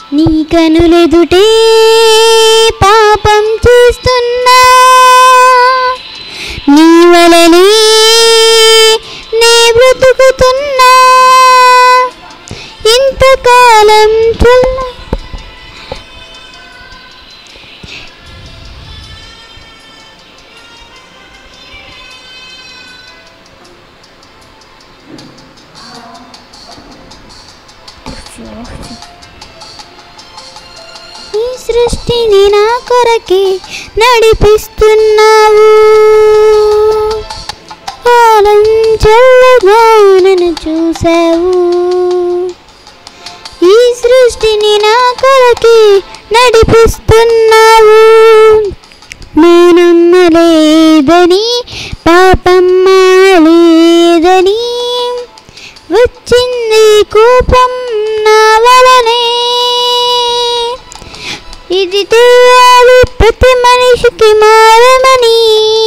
నీ కనులెదుటే పాపం చేస్తున్నా నీ వలనే నే బ్రతుకుతున్నా ఇంతకాలం చల్ల ఈ సృష్టిని నా కొరకే నడిపిస్తున్నావు కాలం చల్లగా నన్ను చూసావు ఈ సృష్టిని నా కొరకే నడిపిస్తున్నావు నేనమ్మలేదని పాపం మాలేదని వచ్చింది కోపం నా వలనే ఇది తెలియాలి ప్రతి మనిషికి మారమని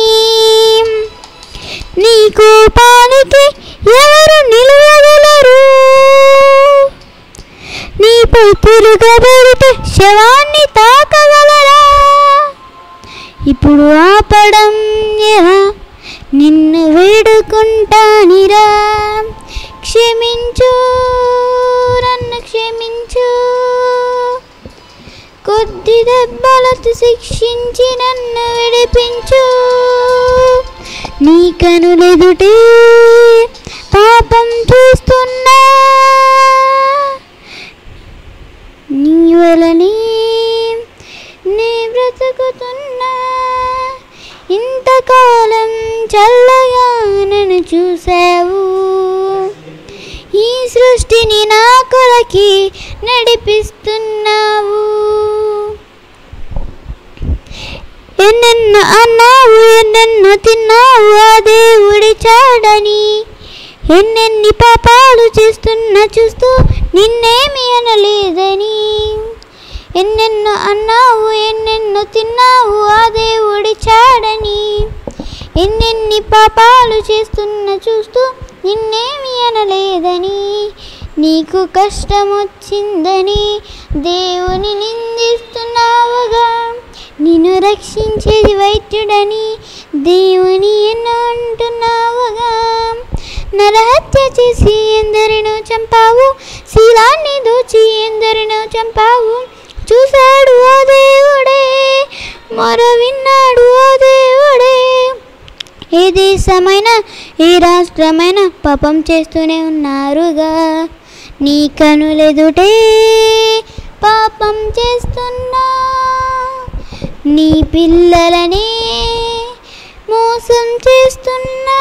నీ కోపానికి ఎవరు నిలవగలరు నీపై తిరగబడితే శవాన్ని తాకగలరా ఇప్పుడు ఆపడం ఎలా నిన్ను వేడుకుంటానిరా క్షమించు నన్ను క్షమించు కొద్ది దెబ్బలతో శిక్షించి నన్ను విడిపించు నీ కనులెదుటే పాపం చూస్తున్నా నీ వలనే నే బ్రతుకుతున్నా ఇంతకాలం చల్లగా నన్ను చూసావు ఈ సృష్టిని నా కొరకి నడిపిస్తున్నావు ఎన్నెన్నో అన్నావు ఎన్నెన్నో తిన్నావు ఆ దేవుడి చాడని ఎన్నెన్ని పాపాలు చేస్తున్నా చూస్తూ నిన్నేమి అనలేదని ఎన్నెన్నో అన్నావు ఎన్నెన్నో తిన్నావు ఆ దేవుడి చాడని ఎన్నెన్ని పాపాలు చేస్తున్నా చూస్తూ నిన్నేమి అనలేదని నీకు కష్టం వచ్చిందని దేవుని నిందిస్తున్నావుగా నిన్ను రక్షించేది వైద్యుడని దేవుని ఎన్నో అంటున్నావుగా నరహత్య చేసి ఎందరినో చంపావు శీలాన్ని దోచి ఎందరినో చంపావు చూశాడు ఓ దేవుడే మొర విన్నాడు ఓ దేవుడే ఏ దేశమైనా ఏ రాష్ట్రమైనా పాపం చేస్తూనే ఉన్నారుగా నీ కనులెదుటే పాపం చేస్తున్నా నీ పిల్లలనే మోసం చేస్తున్నా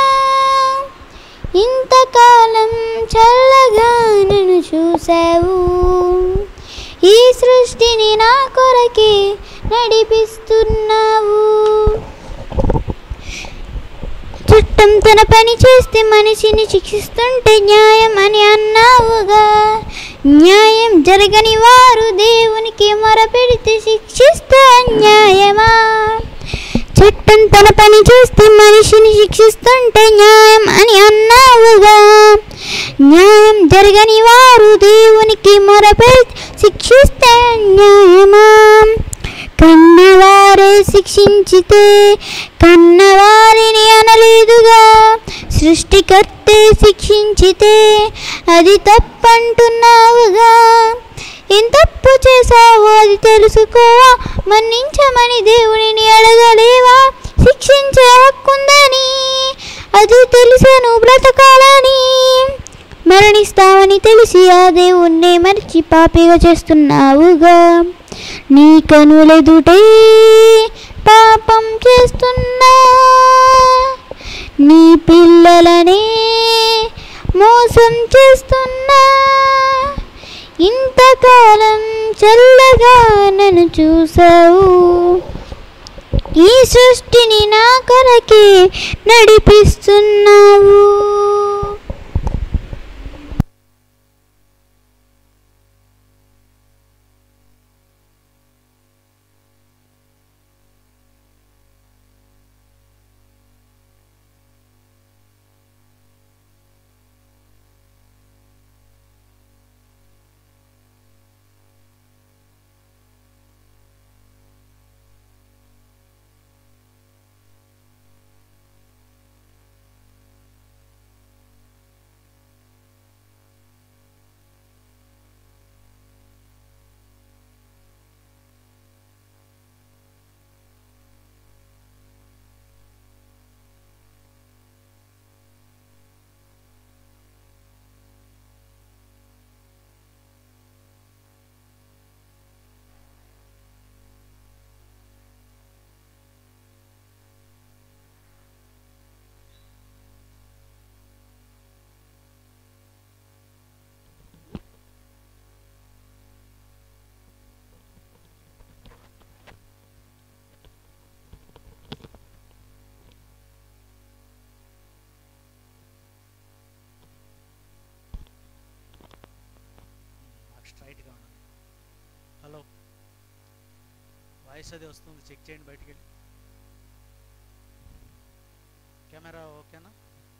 ఇంతకాలం చల్లగా నన్ను చూసావు ఈ సృష్టిని నా కొరకే నడిపిస్తున్నావు చట్టం తన పని చేస్తే మనిషిని శిక్షిస్తుంటే న్యాయం అని అన్నావుగా న్యాయం జరగని వారు దేవునికి మొరపెడితే శిక్షిస్తే అన్యాయమా చట్టం తన పని చేస్తే మనిషిని శిక్షిస్తుంటే న్యాయం అని అన్నావుగా న్యాయం జరగని వారు దేవునికి మొరపెడితే శిక్షిస్తే అన్యాయమా కన్నవారే శిక్షించితే కన్నవారిని అనలేదుగా సృష్టికర్తే శిక్షించితే అది తప్పంటున్నావుగా ఏం తప్పు చేసావో అది తెలుసుకోవా మన్నించమని దేవుడిని అడగలేవా శిక్షించే హక్కుందని అది తెలిసను బ్రతకాలని మరణిస్తావని తెలిసి ఆ దేవుణ్ణే మరిచి పాపిగా చేస్తున్నావుగా నీ కనులెదుటే పాపం చేస్తున్నా నీ పిల్లలనే మోసం చేస్తున్నా ఇంతకాలం చల్లగా నన్ను చూసావు ఈ సృష్టిని నా కొరకే నడిపిస్తున్నావు స్ట్రైట్గా ఉండండి హలో వాయిస్ అది వస్తుంది చెక్ చేయండి బయటికి వెళ్ళి కెమెరా ఓకేనా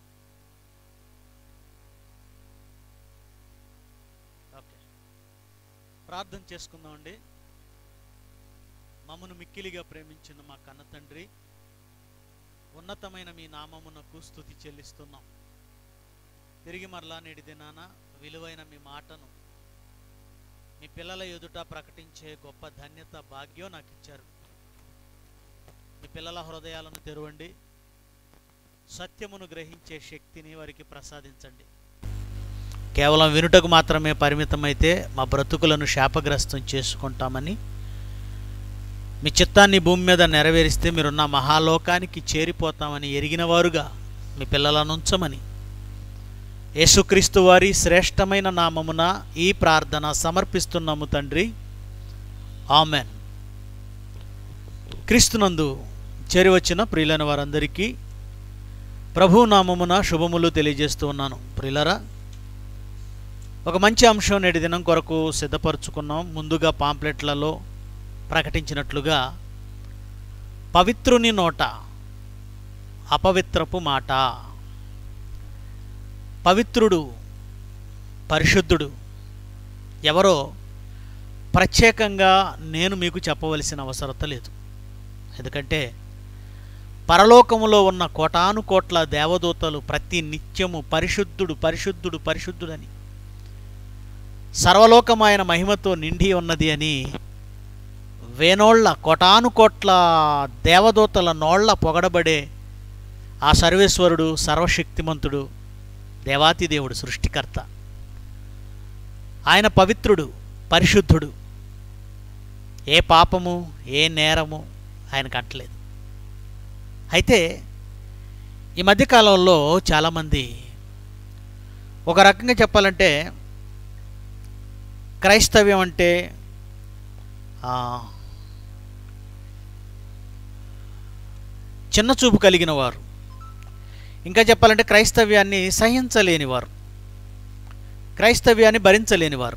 ఓకే ప్రార్థన చేసుకుందామండి మమ్మను మిక్కిలిగా ప్రేమించిన మా కన్న తండ్రి ఉన్నతమైన మీ నామమునకు స్థుతి చెల్లిస్తున్నాం తిరిగి మరలా నేటి దినాన విలువైన మీ మాటను మీ పిల్లల ఎదుట ప్రకటించే గొప్ప ధన్యత భాగ్యం నాకు ఇచ్చారు మీ పిల్లల హృదయాలను తెరవండి సత్యమును గ్రహించే శక్తిని వారికి ప్రసాదించండి కేవలం వినుటకు మాత్రమే పరిమితమైతే మా బ్రతుకులను శాపగ్రస్తం చేసుకుంటామని మీ చిత్తాన్ని భూమి మీద నెరవేరిస్తే మీరున్న మహాలోకానికి చేరిపోతామని ఎరిగినవారుగా మీ పిల్లలను ఉంచమని యేసుక్రీస్తు వారి శ్రేష్టమైన నామమున ఈ ప్రార్థన సమర్పిస్తున్నాము తండ్రి ఆమెన్ క్రీస్తునందు చేరివచ్చిన ప్రియులైన వారందరికీ ప్రభు నామమున శుభములు తెలియజేస్తూ ఉన్నాను ప్రియులరా ఒక మంచి అంశం నేటి దినం కొరకు సిద్ధపరచుకున్నాం ముందుగా పాంప్లెట్లలో ప్రకటించినట్లుగా పవిత్రుని నోట అపవిత్రపు మాట పవిత్రుడు పరిశుద్ధుడు ఎవరో ప్రత్యేకంగా నేను మీకు చెప్పవలసిన అవసరత లేదు ఎందుకంటే పరలోకములో ఉన్న కోటాను కోట్ల దేవదూతలు ప్రతి నిత్యము పరిశుద్ధుడు పరిశుద్ధుడు పరిశుద్ధుడని సర్వలోకమైన మహిమతో నిండి ఉన్నది అని వేనోళ్ల కోటాను కోట్ల దేవదూతల నోళ్ల పొగడబడే ఆ సర్వేశ్వరుడు సర్వశక్తిమంతుడు దేవాతి దేవుడు సృష్టికర్త ఆయన పవిత్రుడు పరిశుద్ధుడు ఏ పాపము ఏ నేరము ఆయనకు అంటలేదు అయితే ఈ మధ్యకాలంలో చాలామంది ఒక రకంగా చెప్పాలంటే క్రైస్తవ్యం అంటే ఆ, చిన్న చూపు కలిగిన వారు ఇంకా చెప్పాలంటే క్రైస్తవ్యాన్ని సహించలేనివారు క్రైస్తవ్యాన్ని భరించలేనివారు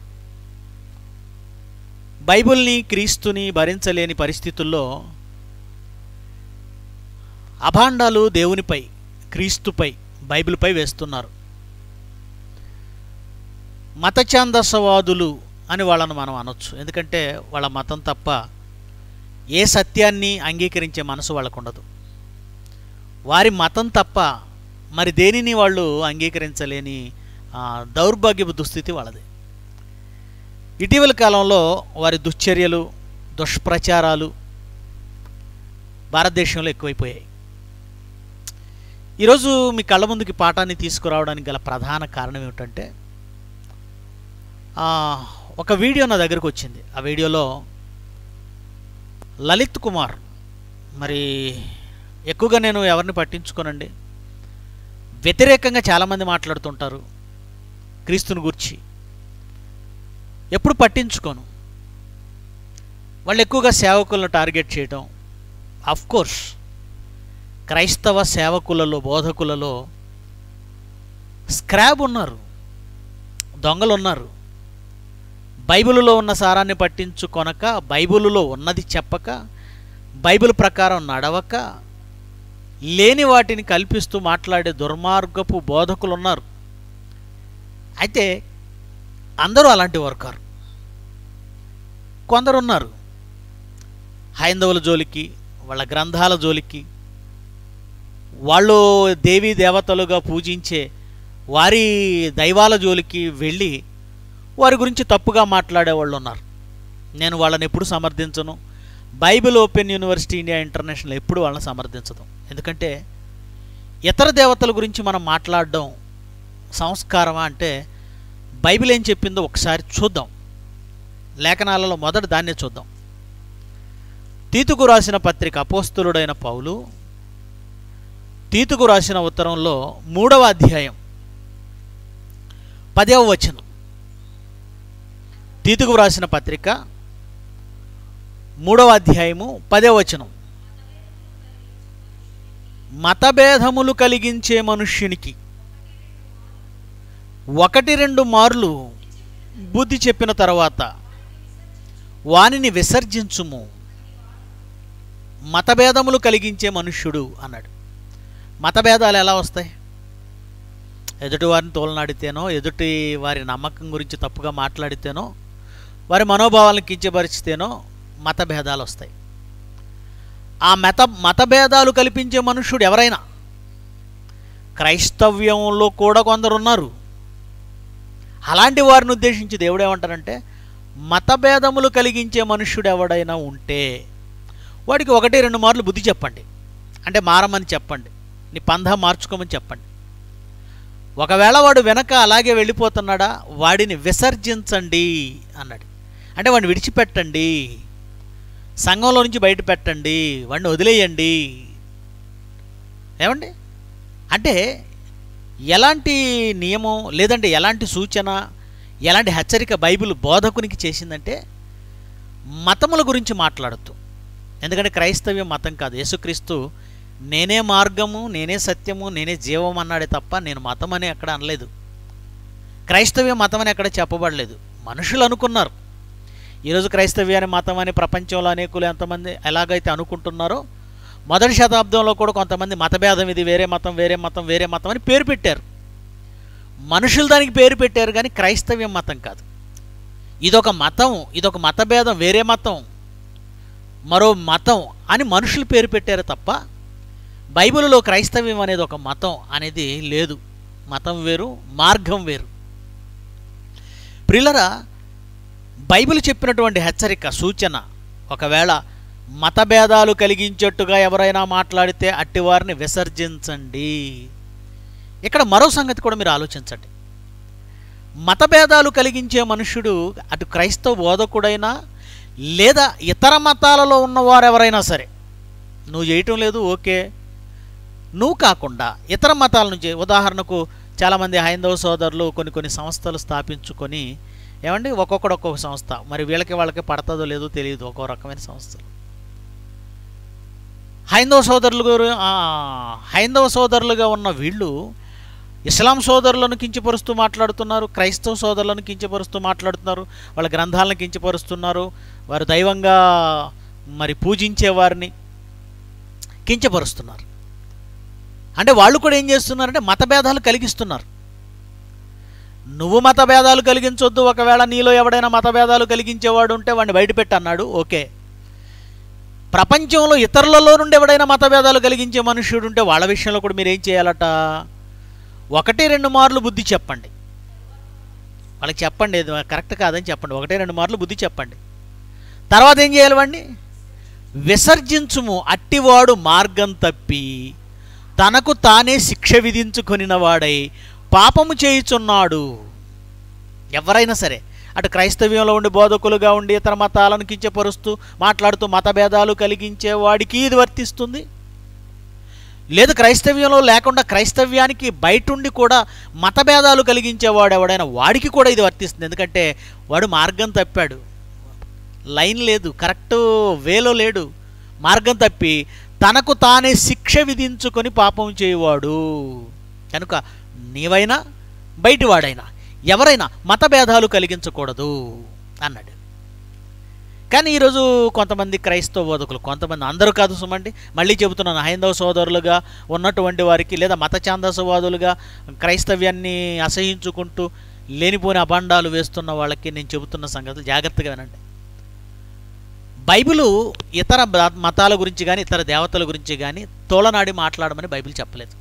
బైబిల్ని క్రీస్తుని భరించలేని పరిస్థితుల్లో అభాండాలు దేవునిపై క్రీస్తుపై బైబిల్పై వేస్తున్నారు మతఛాందసవాదులు అని వాళ్ళను మనం అనొచ్చు ఎందుకంటే వాళ్ళ మతం తప్ప ఏ సత్యాన్ని అంగీకరించే మనసు వాళ్ళకు ఉండదు వారి మతం తప్ప మరి దేనిని వాళ్ళు అంగీకరించలేని ఆ, దౌర్భాగ్యపు దుస్థితి వాళ్ళది ఇటీవల కాలంలో వారి దుశ్చర్యలు దుష్ప్రచారాలు భారతదేశంలో ఎక్కువైపోయాయి ఈరోజు మీ కళ్ళ ముందుకి పాఠాన్ని తీసుకురావడానికి గల ప్రధాన కారణం ఏమిటంటే ఆ, ఒక వీడియో నా దగ్గరకు వచ్చింది ఆ వీడియోలో లలిత్ కుమార్ మరి ఎక్కువగా నేను ఎవరిని పట్టించుకోనండి వ్యతిరేకంగా చాలామంది మాట్లాడుతుంటారు క్రీస్తుని గురించి ఎప్పుడు పట్టించుకోను వాళ్ళు ఎక్కువగా సేవకులను టార్గెట్ చేయడం ఆఫ్ కోర్స్ క్రైస్తవ సేవకులలో బోధకులలో స్క్రాబ్ ఉన్నారు దొంగలు ఉన్నారు బైబిలులో ఉన్న సారాన్ని పట్టించుకొనక బైబిలులో ఉన్నది చెప్పక బైబిల్ ప్రకారం నడవక లేని వాటిని కల్పిస్తూ మాట్లాడే దుర్మార్గపు బోధకులు ఉన్నారు అయితే అందరూ అలాంటి వారు కారు కొందరు ఉన్నారు హైందవుల జోలికి వాళ్ళ గ్రంథాల జోలికి వాళ్ళు దేవీ దేవతలుగా పూజించే వారి దైవాల జోలికి వెళ్ళి వారి గురించి తప్పుగా మాట్లాడే వాళ్ళు ఉన్నారు నేను వాళ్ళని ఎప్పుడు సమర్థించను Bible open university India international ఎప్పుడు వాళ్ళని సమర్థించదు ఎందుకంటే ఇతర దేవతల గురించి మనం మాట్లాడడం సంస్కారమా అంటే బైబిల్ ఏం చెప్పిందో ఒకసారి చూద్దాం లేఖనాలలో మొదట దాన్నే చూద్దాం తీతుకు రాసిన పత్రిక అపోస్తులుడైన పౌలు తీతుకు రాసిన ఉత్తరంలో మూడవ అధ్యాయం పదవ వచనం తీతుకు వ్రాసిన పత్రిక మూడవ అధ్యాయము పదవ వచనం మతభేదములు కలిగించే మనుష్యునికి ఒకటి రెండు మార్లు బుద్ధి చెప్పిన తర్వాత వానిని విసర్జించుము మతభేదములు కలిగించే మనుష్యుడు అన్నాడు మతభేదాలు ఎలా వస్తాయి ఎదుటి వారిని తోలనాడితేనో ఎదుటి వారి నమ్మకం గురించి తప్పుగా మాట్లాడితేనో వారి మనోభావాలను కించపరిచితేనో మతభేదాలు వస్తాయి ఆ మత మతభేదాలు కల్పించే మనుష్యుడు ఎవరైనా క్రైస్తవ్యంలో కూడా కొందరు ఉన్నారు అలాంటి వారిని ఉద్దేశించి దేవుడు ఏమంటారంటే మతభేదములు కలిగించే మనుష్యుడు ఎవడైనా ఉంటే వాడికి ఒకటి రెండు మార్లు బుద్ధి చెప్పండి అంటే మారమని చెప్పండి నీ పంధ మార్చుకోమని చెప్పండి ఒకవేళ వాడు వెనక అలాగే వెళ్ళిపోతున్నాడా వాడిని విసర్జించండి అన్నాడు అంటే వాడిని విడిచిపెట్టండి సంఘంలో నుంచి బయట పెట్టండి వాడిని వదిలేయండి ఏమండి అంటే ఎలాంటి నియమం లేదంటే ఎలాంటి సూచన ఎలాంటి హెచ్చరిక బైబిల్ బోధకునికి చేసిందంటే మతముల గురించి మాట్లాడద్దు ఎందుకంటే క్రైస్తవ్యం మతం కాదు యేసుక్రీస్తు నేనే మార్గము నేనే సత్యము నేనే జీవం అన్నాడే తప్ప నేను మతం అని ఎక్కడ అనలేదు క్రైస్తవ్యం మతం అని ఎక్కడ చెప్పబడలేదు మనుషులు అనుకున్నారు ఈరోజు క్రైస్తవ్యాన్ని మతం అని ప్రపంచంలో అనేకులు ఎంతమంది ఎలాగైతే అనుకుంటున్నారో మొదటి శతాబ్దంలో కూడా కొంతమంది మతభేదం ఇది వేరే మతం వేరే మతం వేరే మతం అని పేరు పెట్టారు మనుషులు దానికి పేరు పెట్టారు కానీ క్రైస్తవ్యం మతం కాదు ఇదొక మతం ఇదొక మతభేదం వేరే మతం మరో మతం అని మనుషులు పేరు పెట్టారు తప్ప బైబిల్లో క్రైస్తవ్యం అనేది ఒక మతం అనేది లేదు మతం వేరు మార్గం వేరు ప్రిల్లరా బైబిల్ చెప్పినటువంటి హెచ్చరిక సూచన ఒకవేళ మతభేదాలు కలిగించేట్టుగా ఎవరైనా మాట్లాడితే అట్టివారిని విసర్జించండి ఇక్కడ మరో సంగతి కూడా మీరు ఆలోచించండి మతభేదాలు కలిగించే మనుషుడు అటు క్రైస్తవ బోధకుడైనా లేదా ఇతర మతాలలో ఉన్నవారు ఎవరైనా సరే నువ్వు చేయటం లేదు ఓకే నువ్వు కాకుండా ఇతర మతాల నుంచి ఉదాహరణకు చాలామంది హైందవ సోదరులు కొన్ని కొన్ని సంస్థలు స్థాపించుకొని ఏమండి ఒక్కొక్కడు ఒక్కొక్క సంస్థ మరి వీళ్ళకి వాళ్ళకి పడుతుందో లేదో తెలియదు ఒక్కో రకమైన సంస్థలు హైందవ సోదరులు గురు- ఆ, హైందవ సోదరులుగా ఉన్న వీళ్ళు ఇస్లాం సోదరులను కించపరుస్తూ మాట్లాడుతున్నారు క్రైస్తవ సోదరులను కించపరుస్తూ మాట్లాడుతున్నారు వాళ్ళ గ్రంథాలను కించపరుస్తున్నారు వారు దైవంగా మరి పూజించే వారిని కించపరుస్తున్నారు అంటే వాళ్ళు కూడా ఏం చేస్తున్నారంటే మతభేదాలు కలిగిస్తున్నారు నువ్వు మతభేదాలు కలిగించొద్దు ఒకవేళ నీలో ఎవడైనా మతభేదాలు కలిగించేవాడు ఉంటే వాడిని బయటపెట్టి అన్నాడు ఓకే ప్రపంచంలో ఇతరులలో నుండి ఎవడైనా మతభేదాలు కలిగించే మనుష్యుడు ఉంటే వాళ్ళ విషయంలో కూడా మీరు ఏం చేయాలట ఒకటి రెండు మార్లు బుద్ధి చెప్పండి వాళ్ళకి చెప్పండి ఇది కరెక్ట్ కాదని చెప్పండి ఒకటే రెండు మార్లు బుద్ధి చెప్పండి తర్వాత ఏం చేయాలి వాడిని విసర్జించుము అట్టివాడు మార్గం తప్పి తనకు తానే శిక్ష విధించుకొనిన వాడై పాపము చేయుచున్నాడు ఎవరైనా సరే అటు క్రైస్తవ్యంలో ఉండి బోధకులుగా ఉండి ఇతర మతాలను కించపరుస్తూ మాట్లాడుతూ మతభేదాలు కలిగించే వాడికి ఇది వర్తిస్తుంది లేదు క్రైస్తవ్యంలో లేకుండా క్రైస్తవ్యానికి బయటుండి కూడా మతభేదాలు కలిగించేవాడు ఎవడైనా వాడికి కూడా ఇది వర్తిస్తుంది ఎందుకంటే వాడు మార్గం తప్పాడు లైన్ లేదు కరెక్ట్ వేలో లేడు మార్గం తప్పి తనకు తానే శిక్ష విధించుకొని పాపం చేయవాడు కనుక నీవైనా బయటివాడైనా ఎవరైనా మతభేదాలు కలిగించకూడదు అన్నాడు కానీ ఈరోజు కొంతమంది క్రైస్తవ బోధకులు కొంతమంది అందరూ కాదు సుమండి మళ్ళీ చెబుతున్నాను హైందవ సోదరులుగా ఉన్నటువంటి వారికి లేదా మత ఛాందసవాదులుగా క్రైస్తవ్యాన్ని అసహించుకుంటూ లేనిపోని అభాండాలు వేస్తున్న వాళ్ళకి నేను చెబుతున్న సంగతులు జాగ్రత్తగా వినండి బైబిలు ఇతర బ- మతాల గురించి కానీ ఇతర దేవతల గురించి కానీ తోలనాడి మాట్లాడమని బైబిల్ చెప్పలేదు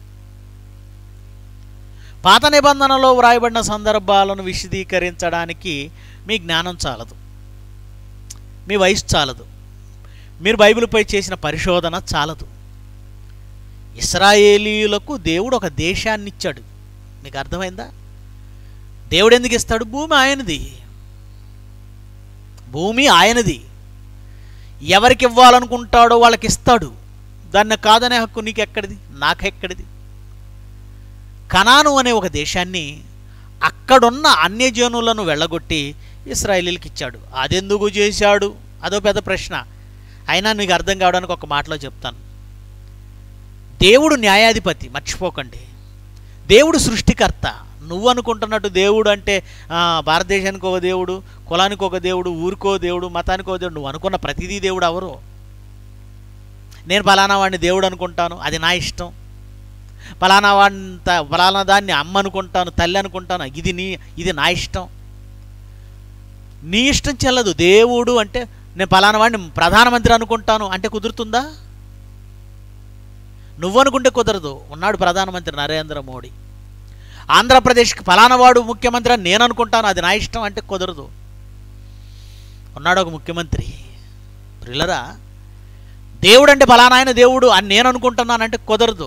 పాత నిబంధనలో వ్రాయబడిన సందర్భాలను విశదీకరించడానికి మీ జ్ఞానం చాలదు మీ వయసు చాలదు మీరు బైబిల్పై చేసిన పరిశోధన చాలదు ఇస్రాయేలీయులకు దేవుడు ఒక దేశాన్ని ఇచ్చాడు మీకు అర్థమైందా దేవుడు ఎందుకు ఇస్తాడు భూమి ఆయనది భూమి ఆయనది ఎవరికి ఇవ్వాలనుకుంటాడో వాళ్ళకి ఇస్తాడు దాన్ని కాదనే హక్కు నీకు ఎక్కడిది నాకెక్కడిది కనాను అనే ఒక దేశాన్ని అక్కడున్న అన్యజనులను వెళ్ళగొట్టి ఇస్రాయేలీలకి ఇచ్చాడు అదెందుకు చేశాడు అదో పెద్ద ప్రశ్న అయినా నీకు అర్థం కావడానికి ఒక మాటలో చెప్తాను దేవుడు న్యాయాధిపతి మర్చిపోకండి దేవుడు సృష్టికర్త నువ్వు అనుకుంటున్నట్టు దేవుడు అంటే ఆ, భారతదేశానికి ఒక దేవుడు కులానికి ఒక దేవుడు ఊరికో దేవుడు మతానికి ఒక దేవుడు నువ్వు అనుకున్న ప్రతిదీ దేవుడు ఎవరు నేను ఫలానా వాడిని దేవుడు అనుకుంటాను అది నా ఇష్టం ఫలానా వాడిని త- ఫలానా దాన్ని అమ్మ అనుకుంటాను తల్లి అనుకుంటాను ఇది నీ ఇది నా ఇష్టం నీ ఇష్టం చెల్లదు దేవుడు అంటే నేను ఫలానా వాడిని ప్రధానమంత్రి అనుకుంటాను అంటే కుదురుతుందా నువ్వు అనుకుంటే కుదరదు ఉన్నాడు ప్రధానమంత్రి నరేంద్ర మోడీ ఆంధ్రప్రదేశ్కి ఫలానా వాడు ముఖ్యమంత్రి అని నేను అనుకుంటాను అది నా ఇష్టం అంటే కుదరదు ఉన్నాడు ఒక ముఖ్యమంత్రి ప్రిల్లరా దేవుడు అంటే ఫలానా ఆయన దేవుడు అని నేను అనుకుంటున్నానంటే కుదరదు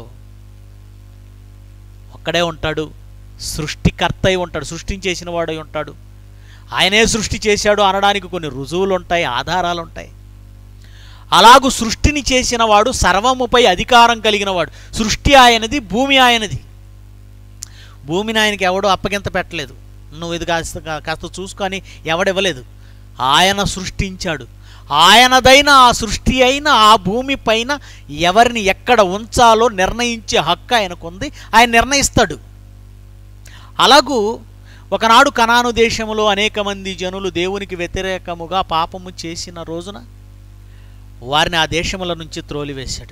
ఒక్కడే ఉంటాడు సృష్టికర్త అయి ఉంటాడు సృష్టించేసిన వాడై ఉంటాడు ఆయనే సృష్టి చేశాడు అనడానికి కొన్ని రుజువులు ఉంటాయి ఆధారాలు ఉంటాయి అలాగూ సృష్టిని చేసిన వాడు సర్వముపై అధికారం కలిగిన వాడు సృష్టి ఆయనది భూమి ఆయనది భూమిని ఆయనకి ఎవడో అప్పగింత పెట్టలేదు నువ్వు ఇది కాస్త కాస్త చూసుకొని ఎవడివ్వలేదు ఆయన సృష్టించాడు ఆయనదైన ఆ సృష్టి అయిన ఆ భూమి పైన ఎవరిని ఎక్కడ ఉంచాలో నిర్ణయించే హక్కు ఆయనకుంది ఆయన నిర్ణయిస్తాడు అలాగూ ఒకనాడు కనాను దేశములో అనేక మంది జనులు దేవునికి వ్యతిరేకముగా పాపము చేసిన రోజున వారిని ఆ దేశముల నుంచి త్రోలివేశాడు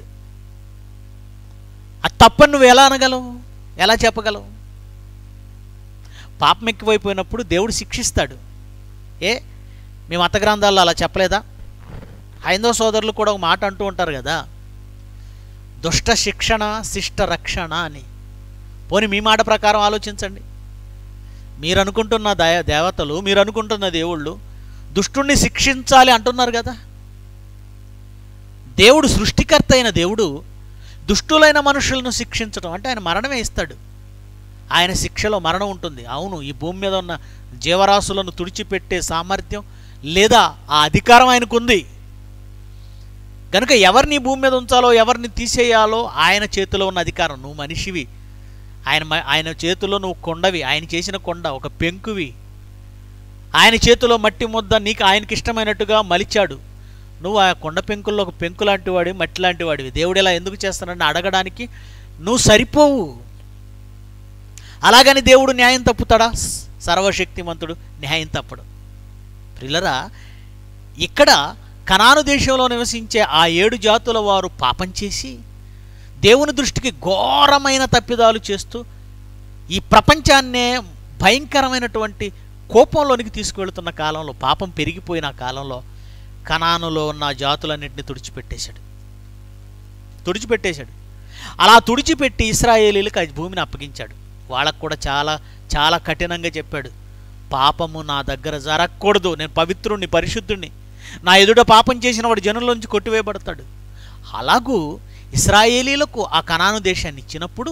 అది తప్పని నువ్వు ఎలా అనగలవు ఎలా చెప్పగలవు పాపం ఎక్కువైపోయినప్పుడు దేవుడు శిక్షిస్తాడు ఏ మీ మత గ్రంథాల్లో అలా చెప్పలేదా హైందవ సోదరులు కూడా ఒక మాట అంటూ ఉంటారు కదా దుష్ట శిక్షణ శిష్ట రక్షణ అని పోనీ మీ మాట ప్రకారం ఆలోచించండి మీరు అనుకుంటున్న దయ దేవతలు మీరు అనుకుంటున్న దేవుళ్ళు దుష్టుణ్ణి శిక్షించాలి అంటున్నారు కదా దేవుడు సృష్టికర్త అయిన దేవుడు దుష్టులైన మనుషులను శిక్షించడం అంటే ఆయన మరణమే ఇస్తాడు ఆయన శిక్షలో మరణం ఉంటుంది అవును ఈ భూమి మీద ఉన్న జీవరాశులను తుడిచిపెట్టే సామర్థ్యం లేదా ఆ అధికారం ఆయనకుంది కనుక ఎవరిని భూమి మీద ఉంచాలో ఎవరిని తీసేయాలో ఆయన చేతిలో ఉన్న అధికారం నువ్వు మనిషివి ఆయన మ- ఆయన చేతిలో నువ్వు కొండవి ఆయన చేసిన కొండ ఒక పెంకువి ఆయన చేతిలో మట్టి ముద్ద నీకు ఆయనకి ఇష్టమైనట్టుగా మలిచాడు నువ్వు ఆ కొండ పెంకుల్లో ఒక పెంకు లాంటి వాడివి మట్టి లాంటి వాడివి దేవుడు ఇలా ఎందుకు చేస్తానని అడగడానికి నువ్వు సరిపోవు అలాగని దేవుడు న్యాయం తప్పుతాడా స్- సర్వశక్తిమంతుడు న్యాయం తప్పడు ప్రిల్లరా ఇక్కడ కనాను దేశంలో నివసించే ఆ ఏడు జాతుల వారు పాపం చేసి దేవుని దృష్టికి ఘోరమైన తప్పిదాలు చేస్తూ ఈ ప్రపంచాన్నే భయంకరమైనటువంటి కోపంలోనికి తీసుకువెళుతున్న కాలంలో పాపం పెరిగిపోయిన ఆ కాలంలో కనానులో ఉన్న ఆ జాతులన్నింటినీ తుడిచిపెట్టేశాడు తుడిచిపెట్టేశాడు అలా తుడిచిపెట్టి ఇస్రాయేలీలకు ఆ భూమిని అప్పగించాడు వాళ్ళకు కూడా చాలా చాలా కఠినంగా చెప్పాడు పాపము నా దగ్గర జరగకూడదు నేను పవిత్రుణ్ణి పరిశుద్ధుణ్ణి నా ఎదుట పాపం చేసిన వాడు జనుల్లోంచి కొట్టివేయబడతాడు అలాగూ ఇస్రాయేలీలకు ఆ కనాను దేశాన్ని ఇచ్చినప్పుడు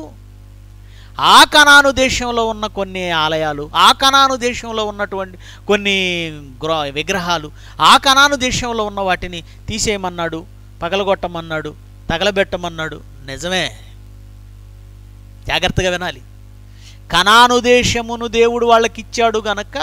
ఆ కనాను దేశంలో ఉన్న కొన్ని ఆలయాలు ఆ కనాను దేశంలో ఉన్నటువంటి కొన్ని గ్రో విగ్రహాలు ఆ కనాను దేశంలో ఉన్న వాటిని తీసేయమన్నాడు పగలగొట్టమన్నాడు తగలబెట్టమన్నాడు నిజమే జాగ్రత్తగా వినాలి కనాను దేశమును దేవుడు వాళ్ళకి ఇచ్చాడు గనక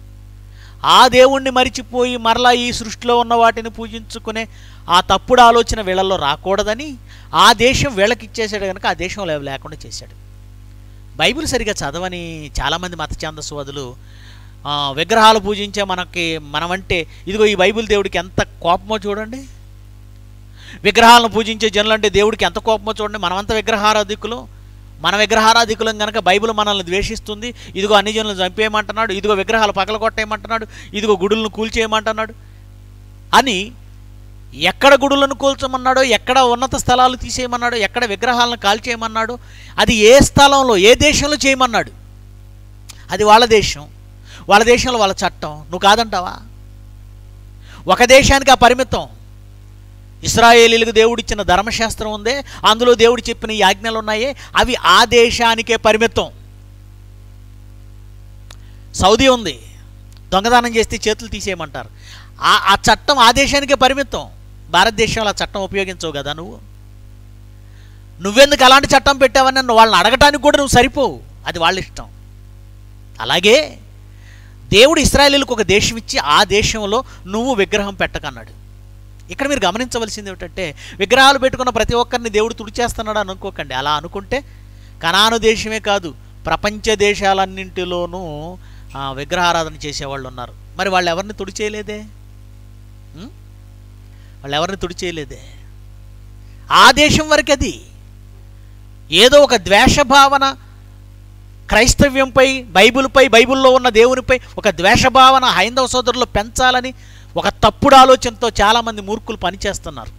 ఆ దేవుణ్ణి మరిచిపోయి మరలా ఈ సృష్టిలో ఉన్న వాటిని పూజించుకునే ఆ తప్పుడు ఆలోచన వీళ్ళల్లో రాకూడదని ఆ దేశం వీళ్ళకి ఇచ్చేసాడు కనుక ఆ దేశంలో అవి లేకుండా చేశాడు బైబిల్ సరిగా చదవని చాలామంది మత ఛాందస్వాదులు ఆ, విగ్రహాలు పూజించే మనకి మనమంటే ఇదిగో ఈ బైబిల్ దేవుడికి ఎంత కోపమో చూడండి విగ్రహాలను పూజించే జనులంటే దేవుడికి ఎంత కోపమో చూడండి మనమంతా విగ్రహారాధికులు మన విగ్రహారాధికులం కనుక బైబిల్ మనల్ని ద్వేషిస్తుంది ఇదిగో అన్ని జనులను చంపేయమంటున్నాడు ఇదిగో విగ్రహాలు పగలగొట్టేయమంటున్నాడు ఇదిగో గుడులను కూల్చేయమంటున్నాడు అని ఎక్కడ గుడులను కూల్చమన్నాడో ఎక్కడ ఉన్నత స్థలాలు తీసేయమన్నాడో ఎక్కడ విగ్రహాలను కాల్చేయమన్నాడో అది ఏ స్థలంలో ఏ దేశంలో చేయమన్నాడు అది వాళ్ళ దేశం వాళ్ళ దేశంలో వాళ్ళ చట్టం నువ్వు కాదంటావా ఒక దేశానికి ఆ పరిమితం ఇస్రాయేలీలకు దేవుడిచ్చిన ధర్మశాస్త్రం ఉందే అందులో దేవుడు చెప్పిన ఈ ఆజ్ఞలు ఉన్నాయే అవి ఆ దేశానికే పరిమితం సౌదీ ఉంది దొంగదానం చేస్తే చేతులు తీసేయమంటారు ఆ ఆ చట్టం ఆ దేశానికే పరిమితం భారతదేశంలో ఆ చట్టం ఉపయోగించవు కదా నువ్వు నువ్వెందుకు అలాంటి చట్టం పెట్టావని నన్ను వాళ్ళని అడగటానికి కూడా నువ్వు సరిపోవు అది వాళ్ళ ఇష్టం అలాగే దేవుడు ఇస్రాయేలీలకు ఒక దేశం ఇచ్చి ఆ దేశంలో నువ్వు విగ్రహం పెట్టకన్నాడు ఇక్కడ మీరు గమనించవలసింది ఏమిటంటే విగ్రహాలు పెట్టుకున్న ప్రతి ఒక్కరిని దేవుడు తుడిచేస్తున్నాడు అని అనుకోకండి అలా అనుకుంటే కనాను దేశమే కాదు ప్రపంచ దేశాలన్నింటిలోనూ ఆ, విగ్రహారాధన చేసేవాళ్ళు ఉన్నారు మరి వాళ్ళు ఎవరిని తుడిచేయలేదే ఉం? వాళ్ళు ఎవరిని తుడిచేయలేదే ఆ దేశం వరకు అది ఏదో ఒక ద్వేషభావన క్రైస్తవ్యంపై బైబిల్పై బైబిల్లో ఉన్న దేవునిపై ఒక ద్వేషభావన హైందవ సోదరులు పెంచాలని ఒక తప్పుడు ఆలోచనతో చాలామంది మూర్ఖులు పనిచేస్తున్నారు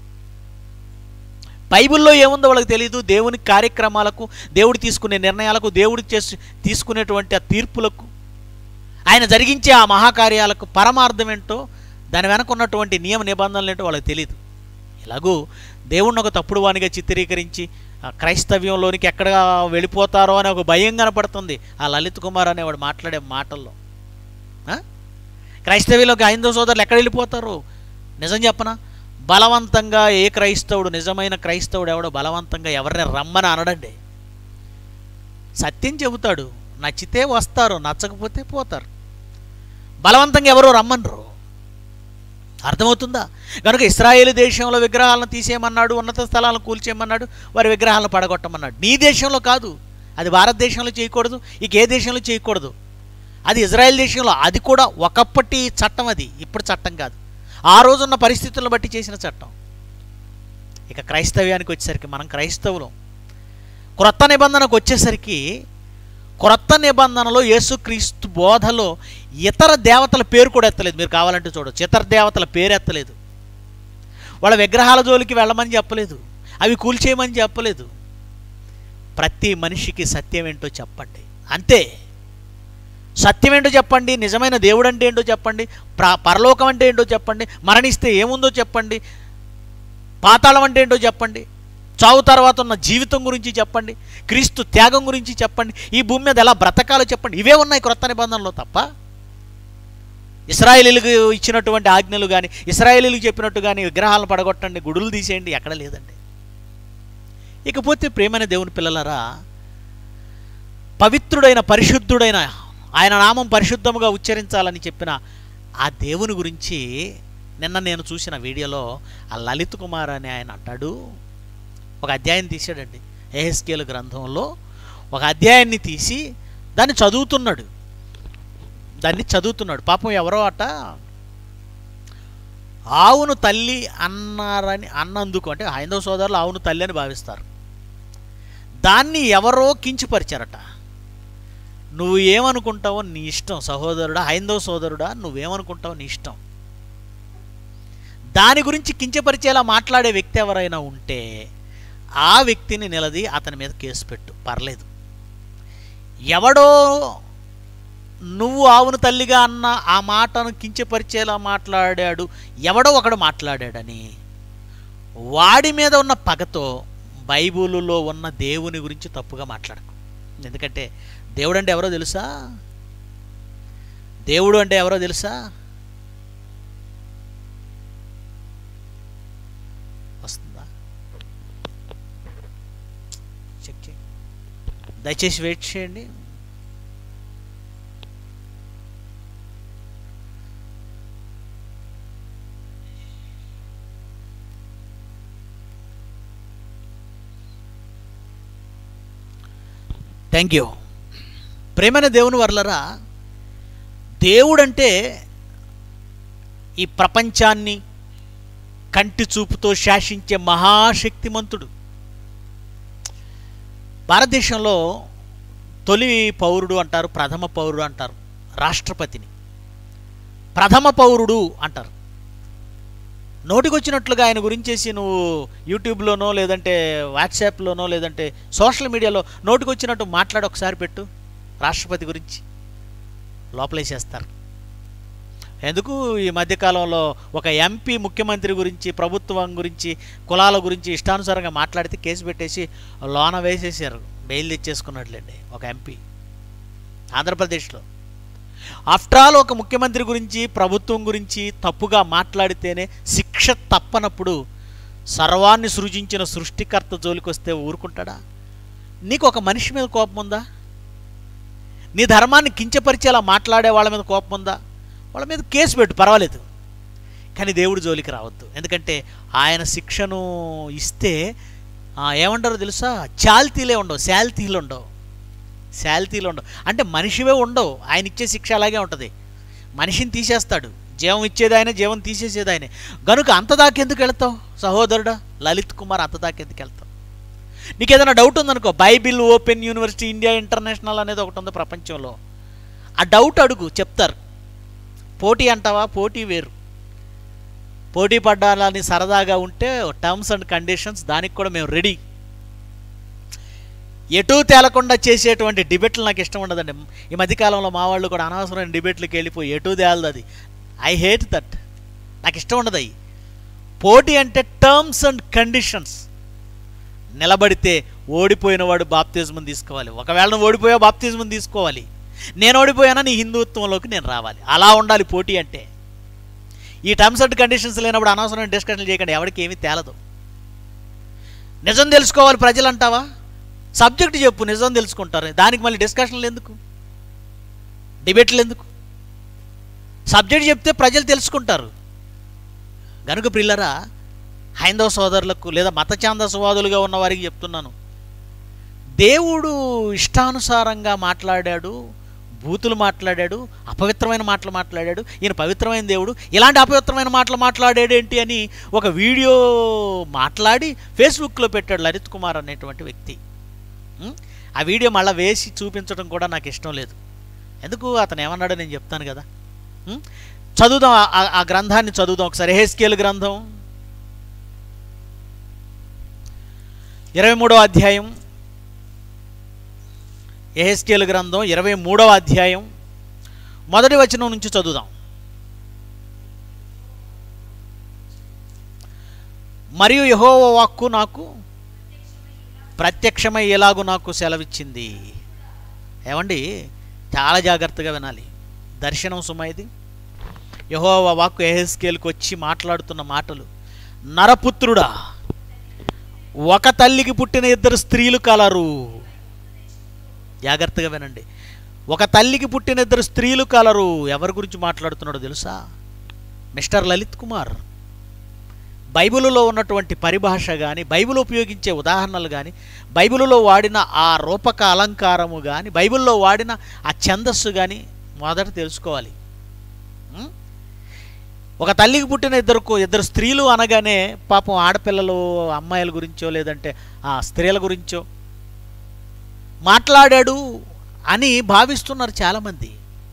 బైబిల్లో ఏముందో వాళ్ళకి తెలియదు దేవుని కార్యక్రమాలకు దేవుడు తీసుకునే నిర్ణయాలకు దేవుడు చేసి తీసుకునేటువంటి ఆ తీర్పులకు ఆయన జరిగించే ఆ మహాకార్యాలకు పరమార్థం ఏంటో దాని వెనక ఉన్నటువంటి నియమ నిబంధనలు ఏంటో వాళ్ళకి తెలియదు ఎలాగూ దేవుణ్ణి ఒక తప్పుడు వానిగా చిత్రీకరించి ఆ క్రైస్తవ్యంలోనికి ఎక్కడ వెళ్ళిపోతారో అనే ఒక భయం కనపడుతుంది ఆ లలిత్ కుమార్ అనేవాడు మాట్లాడే మాటల్లో ఆ? క్రైస్తవ్యంలోకి ఐందవ సోదరులు ఎక్కడ వెళ్ళిపోతారు నిజం చెప్పనా బలవంతంగా ఏ క్రైస్తవుడు నిజమైన క్రైస్తవుడు ఎవడో బలవంతంగా ఎవరిని రమ్మని అనడండి సత్యం చెబుతాడు నచ్చితే వస్తారు నచ్చకపోతే పోతారు బలవంతంగా ఎవరో రమ్మనరు అర్థమవుతుందా కనుక ఇస్రాయేల్ దేశంలో విగ్రహాలను తీసేయమన్నాడు ఉన్నత స్థలాలను కూల్చేయమన్నాడు వారి విగ్రహాలను పడగొట్టమన్నాడు నీ దేశంలో కాదు అది భారతదేశంలో చేయకూడదు ఇక ఏ దేశంలో చేయకూడదు అది ఇజ్రాయెల్ దేశంలో అది కూడా ఒకప్పటి చట్టం అది ఇప్పుడు చట్టం కాదు ఆ రోజున్న పరిస్థితులను బట్టి చేసిన చట్టం ఇక క్రైస్తవ్యానికి వచ్చేసరికి మనం క్రైస్తవులం క్రొత్త నిబంధనకు వచ్చేసరికి క్రొత్త నిబంధనలో యేసుక్రీస్తు బోధలో ఇతర దేవతల పేరు కూడా ఎత్తలేదు మీరు కావాలంటే చూడొచ్చు ఇతర దేవతల పేరు ఎత్తలేదు వాళ్ళ విగ్రహాల జోలికి వెళ్ళమని చెప్పలేదు అవి కూల్చేయమని చెప్పలేదు ప్రతి మనిషికి సత్యం ఏంటో చెప్పండి అంతే సత్యం ఏంటో చెప్పండి నిజమైన దేవుడు అంటే ఏంటో చెప్పండి ప్ర పరలోకం అంటే ఏంటో చెప్పండి మరణిస్తే ఏముందో చెప్పండి పాతాళం అంటే ఏంటో చెప్పండి చావు తర్వాత ఉన్న జీవితం గురించి చెప్పండి క్రీస్తు త్యాగం గురించి చెప్పండి ఈ భూమి మీద ఎలా బ్రతకాలో చెప్పండి ఇవే ఉన్నాయి క్రొత్త నిబంధనలో తప్ప ఇస్రాయేలీలకు ఇచ్చినటువంటి ఆజ్ఞలు కానీ ఇస్రాయేలీలకు చెప్పినట్టు కానీ విగ్రహాలను పడగొట్టండి గుడులు తీసేయండి ఎక్కడ లేదండి ఇకపోతే ప్రేమైన దేవుని పిల్లలారా పవిత్రుడైన పరిశుద్ధుడైన ఆయన నామం పరిశుద్ధముగా ఉచ్చరించాలని చెప్పిన ఆ దేవుని గురించి నిన్న నేను చూసిన వీడియోలో ఆ లలిత్ కుమార్ అని ఆయన అంటాడు ఒక అధ్యాయం తీశాడండి ఏహెస్కేల్ గ్రంథంలో ఒక అధ్యాయాన్ని తీసి దాన్ని చదువుతున్నాడు దాన్ని చదువుతున్నాడు పాపం ఎవరో అట ఆవును తల్లి అన్నారని అన్నందుకు అంటే హైందవ సోదరులు ఆవును తల్లి అని భావిస్తారు దాన్ని ఎవరో కించిపరిచారట నువ్వు ఏమనుకుంటావో నీ ఇష్టం సహోదరుడా హైందవ సోదరుడా నువ్వేమనుకుంటావో నీ ఇష్టం దాని గురించి కించపరిచేలా మాట్లాడే వ్యక్తి ఎవరైనా ఉంటే ఆ వ్యక్తిని నిలది అతని మీద కేసు పెట్టు పర్లేదు ఎవడో నువ్వు ఆవును తల్లిగా అన్న ఆ మాటను కించపరిచేలా మాట్లాడాడు ఎవడో ఒకడు మాట్లాడాడని వాడి మీద ఉన్న పగతో బైబిలులో ఉన్న దేవుని గురించి తప్పుగా మాట్లాడకు ఎందుకంటే దేవుడు అంటే ఎవరో తెలుసా దేవుడు అంటే ఎవరో తెలుసా వస్తుందా చెక్ చెక్ దయచేసి వెయిట్ చేయండి థ్యాంక్ యూ ప్రేమైన దేవుని వర్లరా దేవుడంటే ఈ ప్రపంచాన్ని కంటి చూపుతో శాసించే మహాశక్తిమంతుడు భారతదేశంలో తొలి పౌరుడు అంటారు ప్రథమ పౌరుడు అంటారు రాష్ట్రపతిని ప్రథమ పౌరుడు అంటారు నోటికొచ్చినట్లుగా ఆయన గురించేసి నువ్వు యూట్యూబ్లోనో లేదంటే వాట్సాప్లోనో లేదంటే సోషల్ మీడియాలో నోటికొచ్చినట్టు మాట్లాడి ఒకసారి పెట్టు రాష్ట్రపతి గురించి లోపలేసేస్తారు ఎందుకు ఈ మధ్యకాలంలో ఒక ఎంపీ ముఖ్యమంత్రి గురించి ప్రభుత్వం గురించి కులాల గురించి ఇష్టానుసారంగా మాట్లాడితే కేసు పెట్టేసి లోన వేసేసారు బెయిల్ తెచ్చేసుకున్నట్లేండి ఒక ఎంపీ ఆంధ్రప్రదేశ్లో ఆఫ్టర్ ఆల్ ఒక ముఖ్యమంత్రి గురించి ప్రభుత్వం గురించి తప్పుగా మాట్లాడితేనే శిక్ష తప్పనప్పుడు సర్వాన్ని సృజించిన సృష్టికర్త జోలికి వస్తే ఊరుకుంటాడా నీకు ఒక మనిషి మీద కోపం ఉందా నీ ధర్మాన్ని కించపరిచేలా మాట్లాడే వాళ్ళ మీద కోపం ఉందా వాళ్ళ మీద కేసు పెట్టు పర్వాలేదు కానీ దేవుడి జోలికి రావద్దు ఎందుకంటే ఆయన శిక్షను ఇస్తే ఆ, ఏమంటారో తెలుసా చాల్తీలే ఉండవు శాల్తీలు ఉండవు శాలితీలు ఉండవు అంటే మనిషివే ఉండవు ఆయన ఇచ్చే శిక్ష అలాగే ఉంటుంది మనిషిని తీసేస్తాడు జీవం ఇచ్చేది ఆయన జీవం తీసేసేది ఆయనే గనుక అంత దాకెందుకు వెళ్తావు సహోదరుడా లలిత్ కుమార్ అంత దాకెందుకు వెళ్తావు నీకు ఏదైనా డౌట్ ఉందనుకో Bible open university India international అనేది ఒకటి ఉంది ప్రపంచంలో ఆ డౌట్ అడుగు చెప్తారు పోటీ అంటావా పోటీ వేరు పోటీ పడ్డాలని సరదాగా ఉంటే టర్మ్స్ అండ్ కండిషన్స్ దానికి కూడా మేము రెడీ ఎటూ తేలకుండా చేసేటువంటి డిబేట్లు నాకు ఇష్టం ఉండదండి ఈ మధ్యకాలంలో మా వాళ్ళు కూడా అనవసరమైన డిబేట్లకు వెళ్ళిపోయి ఎటూ తేలదు అది ఐ హేట్ దట్ నాకు ఇష్టం ఉండదు అవి పోటీ అంటే టర్మ్స్ అండ్ కండిషన్స్ నిలబడితే ఓడిపోయిన వాడు బాప్తిజం తీసుకోవాలి ఒకవేళ నువ్వు ఓడిపోయా బాప్తిజం తీసుకోవాలి నేను ఓడిపోయానా నీ హిందుత్వంలోకి నేను రావాలి అలా ఉండాలి పోటీ అంటే ఈ టర్మ్స్ అండ్ కండిషన్స్ లేనప్పుడు అనవసరమైన డిస్కషన్లు చేయకండి ఎవరికి ఏమీ తేలదు నిజం తెలుసుకోవాలి ప్రజలు అంటావా సబ్జెక్ట్ చెప్పు నిజం తెలుసుకుంటారు దానికి మళ్ళీ డిస్కషన్లు ఎందుకు డిబేట్లు ఎందుకు సబ్జెక్ట్ చెప్తే ప్రజలు తెలుసుకుంటారు గనుక ప్రిల్లరా హైందవ సోదరులకు లేదా మత ఛాందసవాదులుగా ఉన్న వారికి చెప్తున్నాను దేవుడు ఇష్టానుసారంగా మాట్లాడాడు బూతులు మాట్లాడాడు అపవిత్రమైన మాటలు మాట్లాడాడు ఈయన పవిత్రమైన దేవుడు ఇలాంటి అపవిత్రమైన మాటలు మాట్లాడాడేంటి అని ఒక వీడియో మాట్లాడి ఫేస్బుక్లో పెట్టాడు లలిత్ కుమార్ అనేటువంటి వ్యక్తి ఉం? ఆ వీడియో మళ్ళీ వేసి చూపించడం కూడా నాకు ఇష్టం లేదు ఎందుకు అతను ఏమన్నాడో నేను చెప్తాను కదా ఉం? చదువుదాం ఆ- ఆ- ఆ గ్రంథాన్ని చదువుదాం ఒకసారి హేస్కేల్ గ్రంథం ఇరవై మూడవ అధ్యాయం ఎహెస్కేల్ గ్రంథం ఇరవై మూడవ అధ్యాయం మొదటి వచనం నుంచి చదువుదాం మరియు యెహోవా వాక్కు నాకు ప్రత్యక్షమై ఎలాగూ నాకు సెలవిచ్చింది ఏమండి చాలా జాగ్రత్తగా వినాలి దర్శనం సుమ ఇది యెహోవా వాక్కు ఎహెస్కేల్కి వచ్చి మాట్లాడుతున్న మాటలు నరపుత్రుడా ఒక తల్లికి పుట్టిన ఇద్దరు స్త్రీలు కలరు జాగ్రత్తగా వినండి ఒక తల్లికి పుట్టిన ఇద్దరు స్త్రీలు కలరు ఎవరి గురించి మాట్లాడుతున్నాడో తెలుసా మిస్టర్ లలిత్ కుమార్ బైబిలులో ఉన్నటువంటి పరిభాష కానీ బైబిల్ ఉపయోగించే ఉదాహరణలు కానీ బైబిలులో వాడిన ఆ రూపక అలంకారము కానీ బైబిల్లో వాడిన ఆ ఛందస్సు కానీ మొదట తెలుసుకోవాలి ఉం? ఒక తల్లికి పుట్టిన ఇద్దరు కో- ఇద్దరు స్త్రీలు అనగానే పాపం ఆడపిల్లలు అమ్మాయిల గురించో లేదంటే ఆ స్త్రీల గురించో మాట్లాడాడు అని భావిస్తున్నారు చాలామంది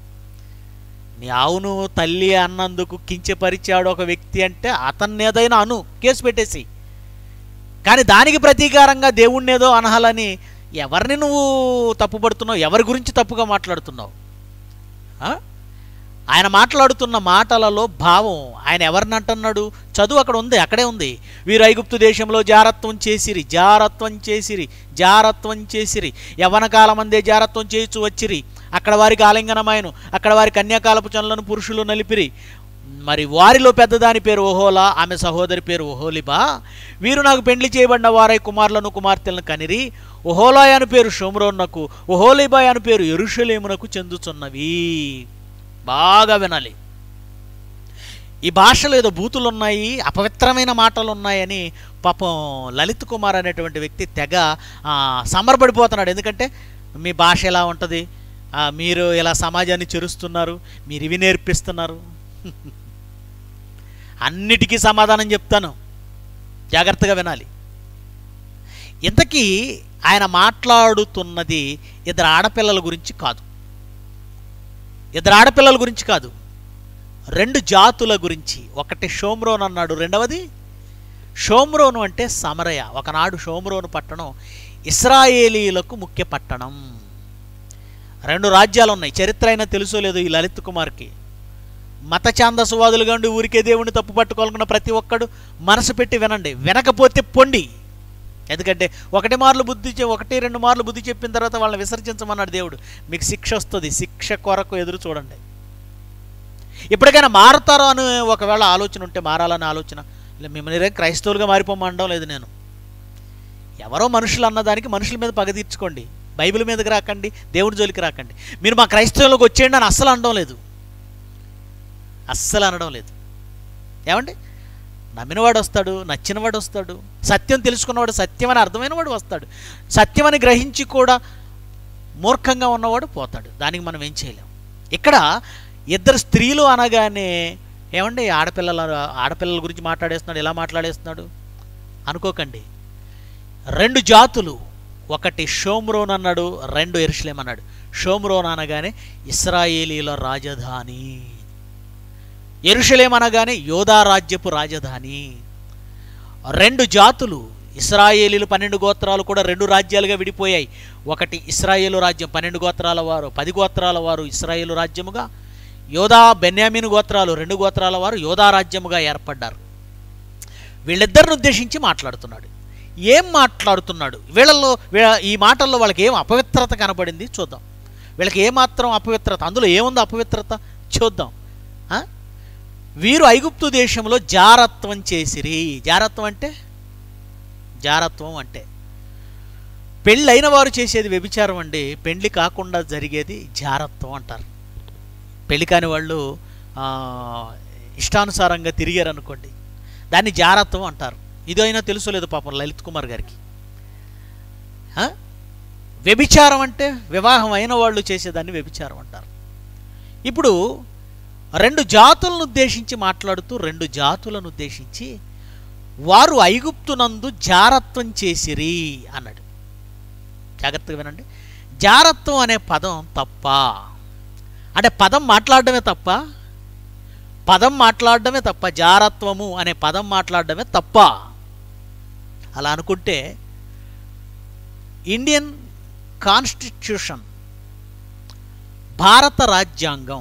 నీ అవును తల్లి అన్నందుకు కించపరిచాడు ఒక వ్యక్తి అంటే అతన్ని ఏదైనా అను కేసు పెట్టేసి కానీ దానికి ప్రతీకారంగా దేవుణ్ణి ఏదో అనహాలని ఎవరిని నువ్వు తప్పుపడుతున్నావు ఎవరి గురించి తప్పుగా మాట్లాడుతున్నావు ఆ? ఆయన మాట్లాడుతున్న మాటలలో భావం ఆయన ఎవరిని అంటున్నాడు చదువు అక్కడ ఉంది అక్కడే ఉంది వీరు ఐగుప్తు దేశంలో జారత్వం చేసిరి జారత్వం చేసిరి జారత్వం చేసిరి యవన కాలమందే జారత్వం చేయించు వచ్చిరి అక్కడ వారికి ఆలింగనమాయను అక్కడ వారి కన్యాకాలపు చనులను పురుషులు నలిపిరి మరి వారిలో పెద్దదాని పేరు ఓహోలా ఆమె సహోదరి పేరు ఓహోలిబా వీరు నాకు పెండ్లి చేయబడిన వారై కుమారులను కుమార్తెలను కనిరి ఓహోలాయ్ అని పేరు షోమ్రోన్నకు ఓహోలిబాయ్ అని పేరు ఎరుషలేమునకు చెందుతున్నవి బాగా వినాలి ఈ భాషలో ఏదో బూతులు ఉన్నాయి అపవిత్రమైన మాటలు ఉన్నాయని పాపం లలిత్ కుమార్ అనేటువంటి వ్యక్తి తెగ ఆ, సంబరపడిపోతున్నాడు ఎందుకంటే మీ భాష ఎలా ఉంటుంది ఆ, మీరు ఇలా సమాజాన్ని చెరుస్తున్నారు మీరు ఇవి నేర్పిస్తున్నారు అన్నిటికీ సమాధానం చెప్తాను జాగ్రత్తగా వినాలి ఇంతకీ ఆయన మాట్లాడుతున్నది ఇద్దరు ఆడపిల్లల గురించి కాదు ఇద్దరు ఆడపిల్లల గురించి కాదు రెండు జాతుల గురించి ఒకటి షోమ్రోన్ అన్నాడు రెండవది షోమ్రోను అంటే సమరయ ఒకనాడు షోమ్రోను పట్టణం ఇస్రాయేలీలకు ముఖ్య పట్టణం రెండు రాజ్యాలు ఉన్నాయి చరిత్ర అయినా తెలుసో లేదో ఈ లలిత్ కుమార్కి మత ఛాందసువాదులుగా ఉండి ఊరికే దేవుడిని తప్పు పట్టుకోవాలనుకున్న ప్రతి ఒక్కడు మనసు పెట్టి వినండి వినకపోతే పొండి ఎందుకంటే ఒకటి మార్లు బుద్ధి చె- ఒకటి రెండు మార్లు బుద్ధి చెప్పిన తర్వాత వాళ్ళని విసర్జించమన్నాడు దేవుడు మీకు శిక్ష వస్తుంది శిక్ష కొరకు ఎదురు చూడండి ఇప్పటికైనా మారుతారో అని ఒకవేళ ఆలోచన ఉంటే మారాలని ఆలోచన లే, మిమ్మల్ని రే క్రైస్తవులుగా మారిపోమనడం లేదు నేను ఎవరో మనుషులు అన్నదానికి మనుషుల మీద పగ తీర్చుకోండి బైబిల్ మీదకి రాకండి దేవుడి జోలికి రాకండి మీరు మా క్రైస్తవులకు వచ్చేయండి అని అస్సలు అనడం లేదు అస్సలు అనడం లేదు ఏమండి నమ్మినవాడు వస్తాడు నచ్చినవాడు వస్తాడు సత్యం తెలుసుకున్నవాడు సత్యం అని అర్థమైనవాడు వస్తాడు సత్యం అని గ్రహించి కూడా మూర్ఖంగా ఉన్నవాడు పోతాడు దానికి మనం ఏం చేయలేం ఇక్కడ ఇద్దరు స్త్రీలు అనగానే ఏమండి ఆడపిల్లల ఆడపిల్లల గురించి మాట్లాడేస్తున్నాడు ఎలా మాట్లాడేస్తున్నాడు అనుకోకండి రెండు జాతులు ఒకటి షోమ్రోన్ అన్నాడు రెండు ఎరుషలేం అన్నాడు షోమ్రోన్ అనగానే ఇస్రాయేలీల రాజధాని ఎరుషలేం అనగానే యోధా రాజ్యపు రాజధాని రెండు జాతులు ఇస్రాయేలీలు పన్నెండు గోత్రాలు కూడా రెండు రాజ్యాలుగా విడిపోయాయి ఒకటి ఇస్రాయేలు రాజ్యం పన్నెండు గోత్రాల వారు పది గోత్రాల వారు ఇస్రాయేలు రాజ్యముగా యోధా బెన్యామిన్ గోత్రాలు రెండు గోత్రాల వారు యోధా రాజ్యముగా ఏర్పడ్డారు వీళ్ళిద్దరిని ఉద్దేశించి మాట్లాడుతున్నాడు ఏం మాట్లాడుతున్నాడు వీళ్ళల్లో వీ- ఈ మాటల్లో వాళ్ళకి ఏం అపవిత్రత కనబడింది చూద్దాం వీళ్ళకి ఏమాత్రం అపవిత్రత అందులో ఏముంది అపవిత్రత చూద్దాం ఆ? వీరు ఐగుప్తు దేశంలో జారత్వం చేసిరి జారత్వం అంటే జారత్వం అంటే పెళ్ళైన వారు చేసేది వ్యభిచారం అండి పెళ్లి కాకుండా జరిగేది జారత్వం అంటారు పెళ్లి కాని వాళ్ళు ఆ, ఇష్టానుసారంగా తిరిగారు అనుకోండి దాన్ని జారత్వం అంటారు ఇదైనా తెలుసో లేదు పాపం లలిత్ కుమార్ గారికి ఆ? వ్యభిచారం అంటే వివాహం అయిన వాళ్ళు చేసేదాన్ని వ్యభిచారం అంటారు ఇప్పుడు రెండు జాతులను ఉద్దేశించి మాట్లాడుతూ రెండు జాతులను ఉద్దేశించి వారు ఐగుప్తునందు జారత్వం చేసిరి అన్నాడు జాగ్రత్తగా వినండి జారత్వం అనే పదం తప్ప అంటే పదం మాట్లాడడమే తప్ప పదం మాట్లాడడమే తప్ప జారత్వము అనే పదం మాట్లాడడమే తప్ప అలా అనుకుంటే ఇండియన్ కాన్స్టిట్యూషన్ భారత రాజ్యాంగం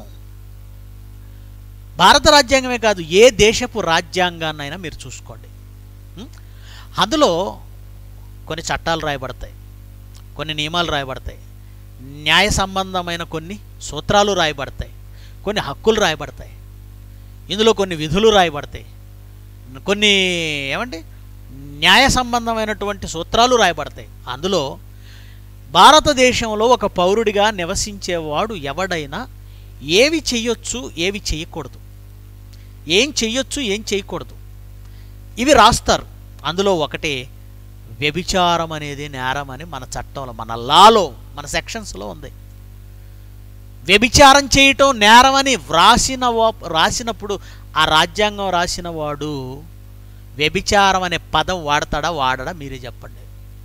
భారత రాజ్యాంగమే కాదు ఏ దేశపు రాజ్యాంగాన్నైనా మీరు చూసుకోండి ఉం? అందులో కొన్ని చట్టాలు రాయబడతాయి కొన్ని నియమాలు రాయబడతాయి న్యాయ సంబంధమైన కొన్ని సూత్రాలు రాయబడతాయి కొన్ని హక్కులు రాయబడతాయి ఇందులో కొన్ని విధులు రాయబడతాయి కొన్ని ఏమండి న్యాయ సంబంధమైనటువంటి సూత్రాలు రాయబడతాయి అందులో భారతదేశంలో ఒక పౌరుడిగా నివసించేవాడు ఎవడైనా ఏవి చెయ్యొచ్చు ఏవి చేయకూడదు ఏం చెయ్యొచ్చు ఏం చేయకూడదు ఇవి రాస్తారు అందులో ఒకటి వ్యభిచారం అనేది నేరం అని మన చట్టంలో మన లాలో మన సెక్షన్స్లో ఉంది వ్యభిచారం చేయటం నేరం అని వ్రాసిన వా- రాసినప్పుడు ఆ రాజ్యాంగం రాసిన వాడు వ్యభిచారం అనే పదం వాడతాడా వాడడా మీరే చెప్పండి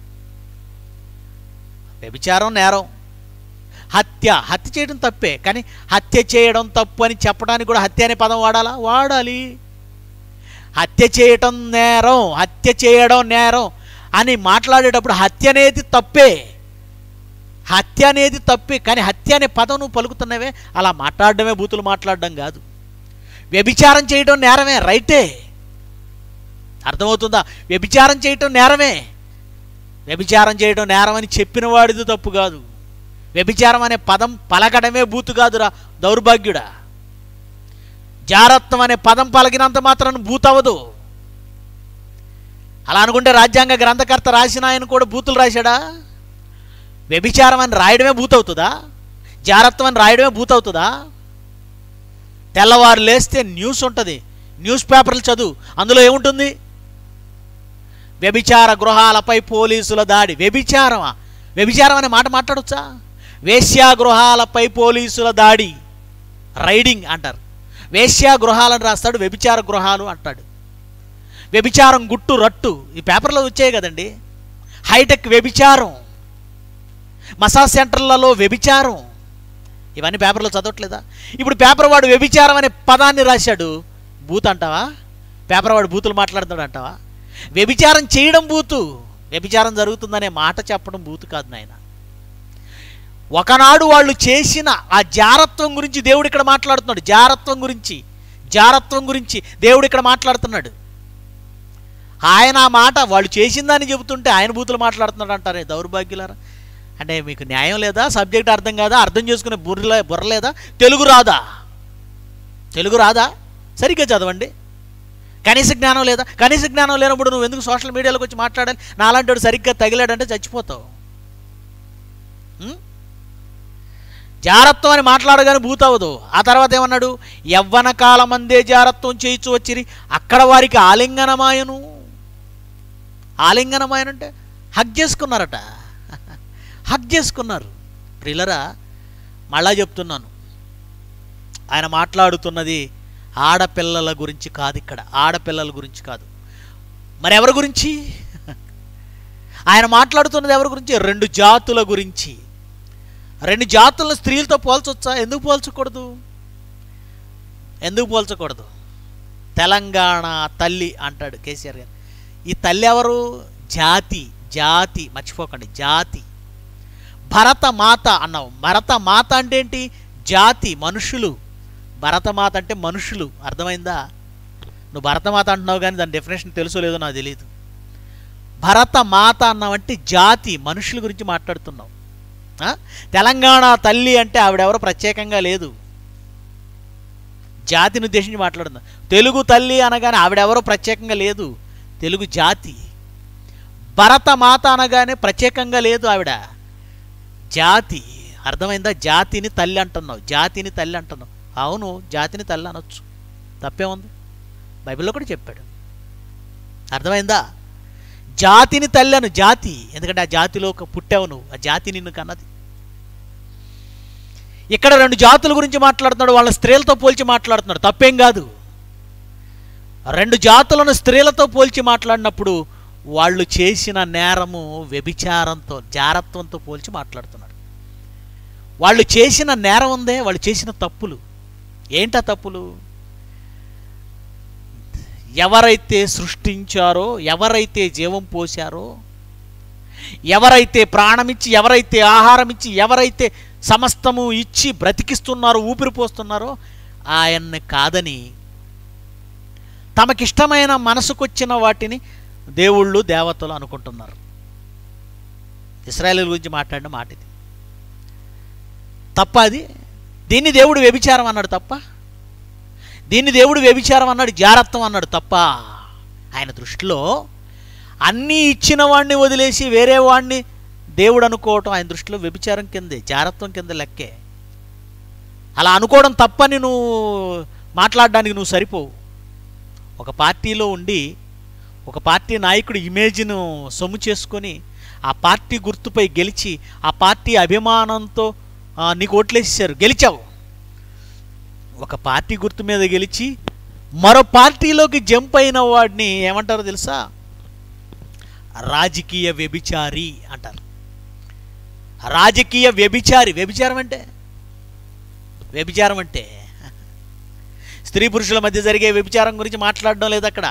వ్యభిచారం నేరం హత్య హత్య చేయడం తప్పే కానీ హత్య చేయడం తప్పు అని చెప్పడానికి కూడా హత్య అనే పదం వాడాలా వాడాలి హత్య చేయటం నేరం హత్య చేయడం నేరం అని మాట్లాడేటప్పుడు హత్య అనేది తప్పే హత్య అనేది తప్పే కానీ హత్య అనే పదం నువ్వు పలుకుతున్నవే అలా మాట్లాడడమే బూతులు మాట్లాడడం కాదు వ్యభిచారం చేయడం నేరమే రైటే అర్థమవుతుందా వ్యభిచారం చేయటం నేరమే వ్యభిచారం చేయడం నేరం అని చెప్పిన వాడిది తప్పు కాదు వ్యభిచారం అనే పదం పలకడమే బూతు కాదురా దౌర్భాగ్యుడా జారత్వం అనే పదం పలికినంత మాత్రం బూతవదు అలా అనుకుంటే రాజ్యాంగ గ్రంథకర్త రాసిన ఆయన కూడా బూతులు రాశాడా వ్యభిచారం అని రాయడమే బూతవుతుందా జారత్వం అని రాయడమే బూతవుతుందా తెల్లవారు లేస్తే న్యూస్ ఉంటుంది న్యూస్ పేపర్లు చదువు అందులో ఏముంటుంది వ్యభిచార గృహాలపై పోలీసుల దాడి వ్యభిచారమా వ్యభిచారం అనే మాట మాట్లాడొచ్చా వేశ్యా గృహాలపై పోలీసుల దాడి రైడింగ్ అంటారు వేశ్యా గృహాలను రాస్తాడు వ్యభిచార గృహాలు అంటాడు వ్యభిచారం గుట్టు రట్టు ఈ పేపర్లో వచ్చాయి కదండి హైటెక్ వ్యభిచారం మసాజ్ సెంటర్లలో వ్యభిచారం ఇవన్నీ పేపర్లో చదవట్లేదా ఇప్పుడు పేపర్ వాడు వ్యభిచారం అనే పదాన్ని రాశాడు బూత్ అంటావా పేపర్ వాడు బూతులు మాట్లాడుతాడు అంటావా వ్యభిచారం చేయడం బూతు వ్యభిచారం జరుగుతుందనే మాట చెప్పడం బూతు కాదు నాయన ఒకనాడు వాళ్ళు చేసిన ఆ జారత్వం గురించి దేవుడు ఇక్కడ మాట్లాడుతున్నాడు జారత్వం గురించి జారత్వం గురించి దేవుడు ఇక్కడ మాట్లాడుతున్నాడు ఆయన ఆ మాట వాళ్ళు చేసిందని చెబుతుంటే ఆయన బూతులు మాట్లాడుతున్నాడు అంటారే దౌర్భాగ్యులారా అంటే మీకు న్యాయం లేదా సబ్జెక్ట్ అర్థం కాదా అర్థం చేసుకునే బుర్రలే బుర్ర లేదా తెలుగు రాదా తెలుగు రాదా సరిగ్గా చదవండి కనీస జ్ఞానం లేదా కనీస జ్ఞానం లేనప్పుడు నువ్వు ఎందుకు సోషల్ మీడియాలోకి వచ్చి మాట్లాడాలి నాలాంటి వాడు సరిగ్గా తగిలాడంటే చచ్చిపోతావు ఉం? జారత్వం అని మాట్లాడగానే భూతవదు ఆ తర్వాత ఏమన్నాడు యవ్వన కాలమందే జారత్వం చేయించు వచ్చిరి అక్కడ వారికి ఆలింగనమాయను ఆలింగనమాయనంటే హగ్ చేసుకున్నారట హగ్ చేసుకున్నారు ప్రిలరా మళ్ళా చెప్తున్నాను ఆయన మాట్లాడుతున్నది ఆడపిల్లల గురించి కాదు ఇక్కడ ఆడపిల్లల గురించి కాదు మరి ఎవరి గురించి ఆయన మాట్లాడుతున్నది ఎవరి గురించి రెండు జాతుల గురించి రెండు జాతులను స్త్రీలతో పోల్చొచ్చా ఎందుకు పోల్చకూడదు ఎందుకు పోల్చకూడదు తెలంగాణ తల్లి అంటాడు కేసీఆర్ గారు ఈ తల్లి ఎవరు జాతి జాతి మర్చిపోకండి జాతి భరత మాత అన్నావు భరత మాత అంటే ఏంటి జాతి మనుషులు భరతమాత అంటే మనుషులు అర్థమైందా నువ్వు భరతమాత అంటున్నావు కానీ దాని డెఫినేషన్ తెలుసో లేదో నాకు తెలియదు భరత మాత అన్నావంటే జాతి మనుషుల గురించి మాట్లాడుతున్నావు ఆ? తెలంగాణ తల్లి అంటే ఆవిడెవరో ప్రత్యేకంగా లేదు జాతిని ఉద్దేశించి మాట్లాడుతున్నా తెలుగు తల్లి అనగానే ఆవిడెవరో ప్రత్యేకంగా లేదు తెలుగు జాతి భరత మాత అనగానే ప్రత్యేకంగా లేదు ఆవిడ జాతి అర్థమైందా జాతిని తల్లి అంటున్నావు జాతిని తల్లి అంటున్నావు అవును జాతిని తల్లి అనొచ్చు తప్పేముంది బైబిల్లో కూడా చెప్పాడు అర్థమైందా జాతిని తల్లి అను జాతి ఎందుకంటే ఆ జాతిలో ఒక పుట్టావు నువ్వు ఆ జాతి నిన్ను కన్నది ఇక్కడ రెండు జాతుల గురించి మాట్లాడుతున్నాడు వాళ్ళ స్త్రీలతో పోల్చి మాట్లాడుతున్నాడు తప్పేం కాదు రెండు జాతులను స్త్రీలతో పోల్చి మాట్లాడినప్పుడు వాళ్ళు చేసిన నేరము వ్యభిచారంతో జారత్వంతో పోల్చి మాట్లాడుతున్నాడు వాళ్ళు చేసిన నేరం ఉందే వాళ్ళు చేసిన తప్పులు ఏంటా తప్పులు ఎవరైతే సృష్టించారో ఎవరైతే జీవం పోశారో ఎవరైతే ప్రాణమిచ్చి ఎవరైతే ఆహారం ఇచ్చి ఎవరైతే సమస్తము ఇచ్చి బ్రతికిస్తున్నారో ఊపిరి పోస్తున్నారో ఆయన్ని కాదని తమకిష్టమైన మనసుకొచ్చిన వాటిని దేవుళ్ళు దేవతలు అనుకుంటున్నారు ఇస్రాయేల్ గురించి మాట్లాడిన మాట ఇది తప్ప అది దీన్ని దేవుడు వ్యభిచారం అన్నాడు తప్ప దీన్ని దేవుడు వ్యభిచారం అన్నాడు జారత్వం అన్నాడు తప్ప ఆయన దృష్టిలో అన్నీ ఇచ్చిన వాడిని వదిలేసి వేరే వాడిని దేవుడు అనుకోవటం ఆయన దృష్టిలో వ్యభిచారం కిందే జారత్వం కింద లెక్కే అలా అనుకోవడం తప్పని నువ్వు మాట్లాడడానికి నువ్వు సరిపోవు ఒక పార్టీలో ఉండి ఒక పార్టీ నాయకుడు ఇమేజ్ను సొమ్ము చేసుకొని ఆ పార్టీ గుర్తుపై గెలిచి ఆ పార్టీ అభిమానంతో ఆ, నీకు ఓట్లేసేసారు గెలిచావు ఒక పార్టీ గుర్తు మీద గెలిచి మరో పార్టీలోకి జంప్ అయిన వాడిని ఏమంటారో తెలుసా రాజకీయ వ్యభిచారి అంటారు రాజకీయ వ్యభిచారి వ్యభిచారం అంటే వ్యభిచారం అంటే స్త్రీ పురుషుల మధ్య జరిగే వ్యభిచారం గురించి మాట్లాడడం లేదు అక్కడ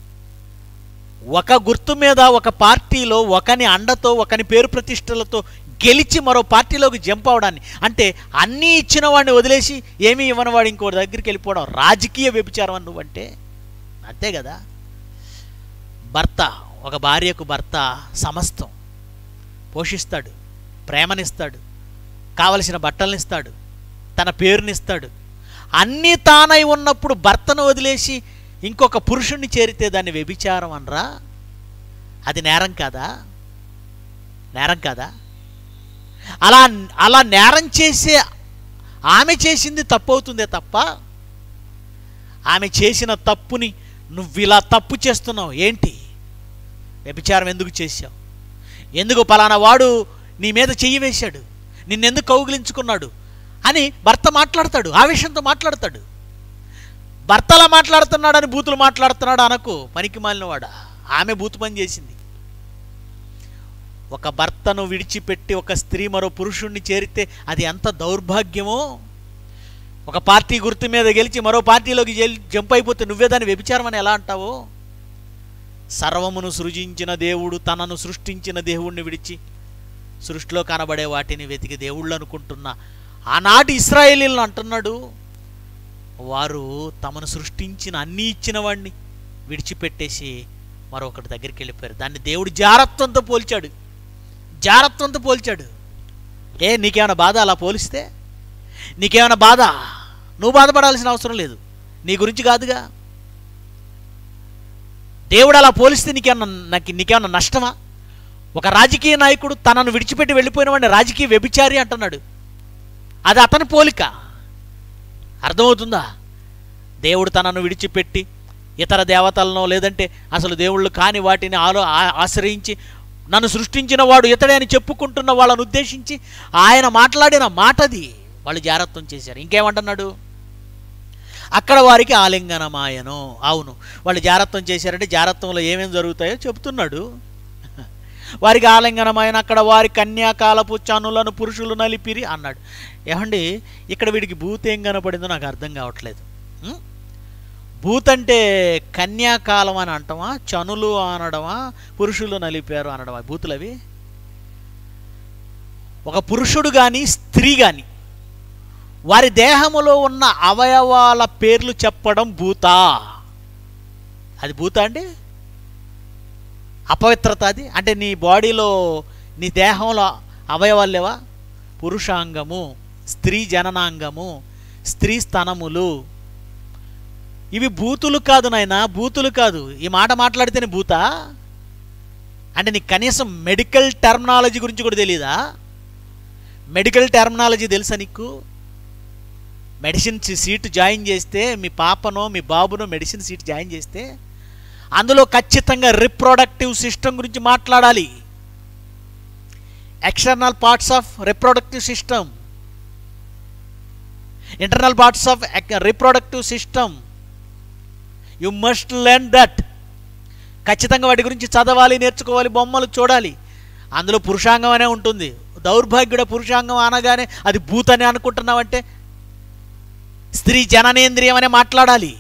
ఒక గుర్తు మీద ఒక పార్టీలో ఒకని అండతో ఒకని పేరు ప్రతిష్టలతో గెలిచి మరో పార్టీలోకి జంప్ అవడాన్ని అంటే అన్నీ ఇచ్చిన వాడిని వదిలేసి ఏమీ ఇవ్వని వాడు ఇంకో దగ్గరికి వెళ్ళిపోవడం రాజకీయ వ్యభిచారం అని నువ్వంటే అంతే కదా భర్త ఒక భార్యకు భర్త సమస్తం పోషిస్తాడు ప్రేమనిస్తాడు కావలసిన బట్టలనిస్తాడు తన పేరునిస్తాడు అన్నీ తానై ఉన్నప్పుడు భర్తను వదిలేసి ఇంకొక పురుషుణ్ణి చేరితే దాన్ని వ్యభిచారం అనరా అది నేరం కాదా నేరం కాదా అలా అలా నేరం చేసే ఆమె చేసింది తప్పు అవుతుందే తప్ప ఆమె చేసిన తప్పుని నువ్వు ఇలా తప్పు చేస్తున్నావు ఏంటి వ్యభిచారం ఎందుకు చేశావు ఎందుకు పలానా వాడు నీ మీద చెయ్యి వేశాడు నిన్నెందుకు కౌగిలించుకున్నాడు అని భర్త మాట్లాడతాడు ఆవేశంతో మాట్లాడతాడు భర్తలా మాట్లాడుతున్నాడని బూతులు మాట్లాడుతున్నాడు అనకు పనికి మాలినవాడా ఆమె బూతు పని చేసింది ఒక భర్తను విడిచిపెట్టి ఒక స్త్రీ మరో పురుషుణ్ణి చేరితే అది ఎంత దౌర్భాగ్యమో ఒక పార్టీ గుర్తు మీద గెలిచి మరో పార్టీలోకి జెల్- జంప్ అయిపోతే నువ్వే దాన్ని వ్యభిచారం అని ఎలా అంటావో సర్వమును సృజించిన దేవుడు తనను సృష్టించిన దేవుణ్ణి విడిచి సృష్టిలో కనబడే వాటిని వెతికి దేవుళ్ళు అనుకుంటున్న ఆనాటి ఇస్రాయేలీలను అంటున్నాడు వారు తమను సృష్టించిన అన్నీ ఇచ్చిన వాడిని విడిచిపెట్టేసి మరొకటి దగ్గరికి వెళ్ళిపోయారు దాన్ని దేవుడు జారత్వంతో పోల్చాడు జారత్వంతో పోల్చాడు ఏ నీకేమైనా బాధ అలా పోలిస్తే నీకేమైనా బాధ నువ్వు బాధపడాల్సిన అవసరం లేదు నీ గురించి కాదుగా దేవుడు అలా పోలిస్తే నీకేమన్నా నాకు నీకేమన్నా నష్టమా ఒక రాజకీయ నాయకుడు తనను విడిచిపెట్టి వెళ్ళిపోయిన వాడిని రాజకీయ వ్యభిచారి అంటున్నాడు అది అతని పోలిక అర్థమవుతుందా దేవుడు తనను విడిచిపెట్టి ఇతర దేవతలను లేదంటే అసలు దేవుళ్ళు కాని వాటిని ఆలో ఆ- ఆశ్రయించి నన్ను సృష్టించిన వాడు ఇతడే అని చెప్పుకుంటున్న వాళ్ళని ఉద్దేశించి ఆయన మాట్లాడిన మాటది వాళ్ళు జారత్వం చేశారు ఇంకేమంటున్నాడు అక్కడ వారికి ఆలింగనమాయను అవును వాళ్ళు జారత్వం చేశారంటే జారత్వంలో ఏమేమి జరుగుతాయో చెప్తున్నాడు వారికి ఆలింగనమైన అక్కడ వారి కన్యాకాలపు చనులను పురుషులు నలిపిరి అన్నాడు ఏమండి ఇక్కడ వీడికి భూత ఏం కనపడిందో నాకు అర్థం కావట్లేదు ఉం? భూత్ అంటే కన్యాకాలం అని అంటామా చనులు అనడమా పురుషులు నలిపారు అనడమా భూతులు అవి ఒక పురుషుడు కానీ స్త్రీ కానీ వారి దేహములో ఉన్న అవయవాల పేర్లు చెప్పడం భూత అది భూత అండి అపవిత్రత అది అంటే నీ బాడీలో నీ దేహంలో అవయవాలు లేవా పురుషాంగము స్త్రీ జననాంగము స్త్రీ స్తనములు ఇవి బూతులు కాదు నాయన బూతులు కాదు ఈ మాట మాట్లాడితేనే భూత అంటే నీకు కనీసం మెడికల్ టర్మినాలజీ గురించి కూడా తెలియదా మెడికల్ టర్మినాలజీ తెలుసా నీకు మెడిసిన్ సి- సీటు జాయిన్ చేస్తే మీ పాపనో మీ బాబునో మెడిసిన్ సీట్ జాయిన్ చేస్తే అందులో ఖచ్చితంగా రిప్రొడక్టివ్ సిస్టమ్ గురించి మాట్లాడాలి external parts of reproductive system internal parts of reproductive system you must learn that ఖచ్చితంగా వాటి గురించి చదవాలి నేర్చుకోవాలి బొమ్మలు చూడాలి అందులో పురుషాంగం అనే ఉంటుంది దౌర్భాగ్యుడ పురుషాంగం అనగానే అది భూతని అనుకుంటున్నావంటే స్త్రీ జననేంద్రియం అనే మాట్లాడాలి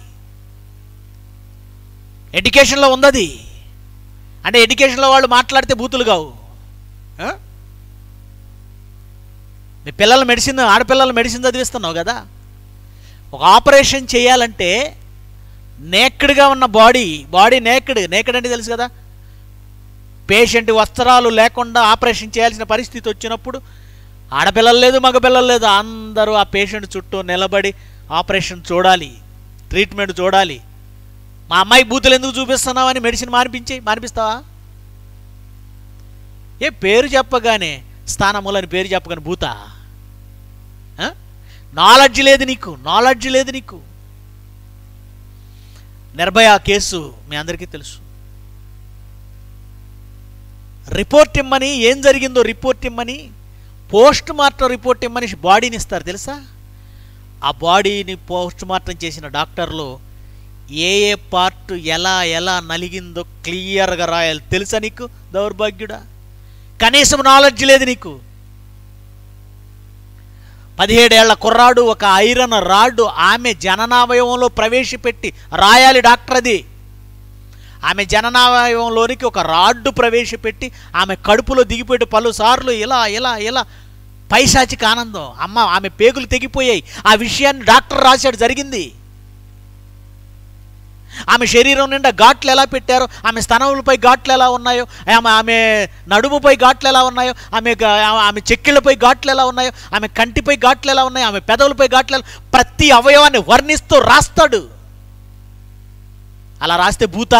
ఎడ్యుకేషన్లో ఉందది అంటే ఎడ్యుకేషన్లో వాళ్ళు మాట్లాడితే బూతులు కావు ఆ? మీ పిల్లలు మెడిసిన్ ఆడపిల్లలు మెడిసిన్ చదివిస్తున్నావు కదా ఒక ఆపరేషన్ చేయాలంటే నేక్డ్గా ఉన్న బాడీ బాడీ నేక్డ్ నేక్డ్ అంటే తెలుసు కదా పేషెంట్ వస్త్రాలు లేకుండా ఆపరేషన్ చేయాల్సిన పరిస్థితి వచ్చినప్పుడు ఆడపిల్లలు లేదు మగపిల్లలు లేదు అందరూ ఆ పేషెంట్ చుట్టూ నిలబడి ఆపరేషన్ చూడాలి ట్రీట్మెంట్ చూడాలి మా అమ్మాయి బూతులు ఎందుకు చూపిస్తున్నావు అని మెడిసిన్ మానిపించి మానిపిస్తావా ఏ పేరు చెప్పగానే స్థానములని పేరు చెప్పగానే భూత నాలెడ్జ్ లేదు నీకు నాలెడ్జ్ లేదు నీకు నిర్భయ కేసు మీ అందరికీ తెలుసు రిపోర్ట్ ఇమ్మని ఏం జరిగిందో రిపోర్ట్ ఇమ్మని పోస్ట్ మార్టం రిపోర్ట్ ఇమ్మని బాడీని ఇస్తారు తెలుసా ఆ బాడీని పోస్ట్ మార్టం చేసిన డాక్టర్లు ఏ ఏ పార్ట్ ఎలా ఎలా నలిగిందో క్లియర్గా రాయాలి తెలుసా నీకు దౌర్భాగ్యుడా కనీసం నాలెడ్జ్ లేదు నీకు పదిహేడేళ్ల కుర్రాడు ఒక ఐరన్ రాడ్డు ఆమె జననావయవంలో ప్రవేశపెట్టి రాయాలి డాక్టర్ అది ఆమె జననావయవంలోనికి ఒక రాడ్డు ప్రవేశపెట్టి ఆమె కడుపులో దిగిపోయి పలుసార్లు ఇలా ఇలా ఇలా పైశాచిక ఆనందం అమ్మ ఆమె పేగులు తెగిపోయాయి ఆ విషయాన్ని డాక్టర్ రాశాడు జరిగింది ఆమె శరీరం నిండా ఘాట్లు ఎలా పెట్టారో ఆమె స్తనములపై ఘాట్లు ఎలా ఉన్నాయో ఆమె ఆమె నడుముపై ఘాట్లు ఎలా ఉన్నాయో ఆమె గ- ఆమె చెక్కిళ్ళపై ఘాట్లు ఎలా ఉన్నాయో ఆమె కంటిపై ఘాట్లు ఎలా ఉన్నాయో ఆమె పెదవులపై ఘాట్లు ఎలా ప్రతి అవయవాన్ని వర్ణిస్తూ రాస్తాడు అలా రాస్తే భూత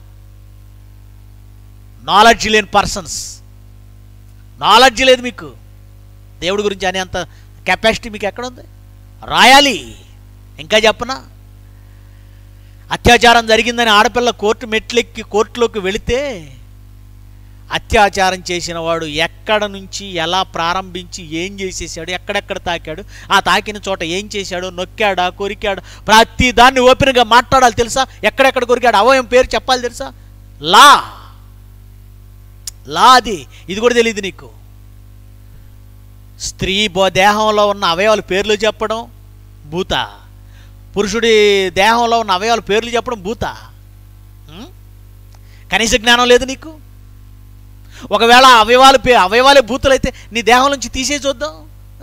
నాలెడ్జ్ లేని పర్సన్స్ నాలెడ్జ్ లేదు మీకు దేవుడి గురించి అనేంత కెపాసిటీ మీకు ఎక్కడ ఉంది రాయాలి ఇంకా చెప్పనా అత్యాచారం జరిగిందని ఆడపిల్ల కోర్టు మెట్లెక్కి కోర్టులోకి వెళితే అత్యాచారం చేసిన వాడు ఎక్కడ నుంచి ఎలా ప్రారంభించి ఏం చేసేసాడు ఎక్కడెక్కడ తాకాడు ఆ తాకిన చోట ఏం చేశాడు నొక్కాడా కొరికాడు ప్రతి దాన్ని ఓపెన్గా మాట్లాడాలి తెలుసా ఎక్కడెక్కడ కొరికాడు అవయం పేరు చెప్పాలి తెలుసా లా లా అది ఇది కూడా తెలియదు నీకు స్త్రీ బో దేహంలో ఉన్న అవయవాల పేర్లు చెప్పడం భూత పురుషుడి దేహంలో ఉన్న అవయవాల పేర్లు చెప్పడం భూత ఉం? కనీస జ్ఞానం లేదు నీకు ఒకవేళ ఆ అవయవాలు పే అవయవాలే భూతులైతే నీ దేహం నుంచి తీసే చూద్దాం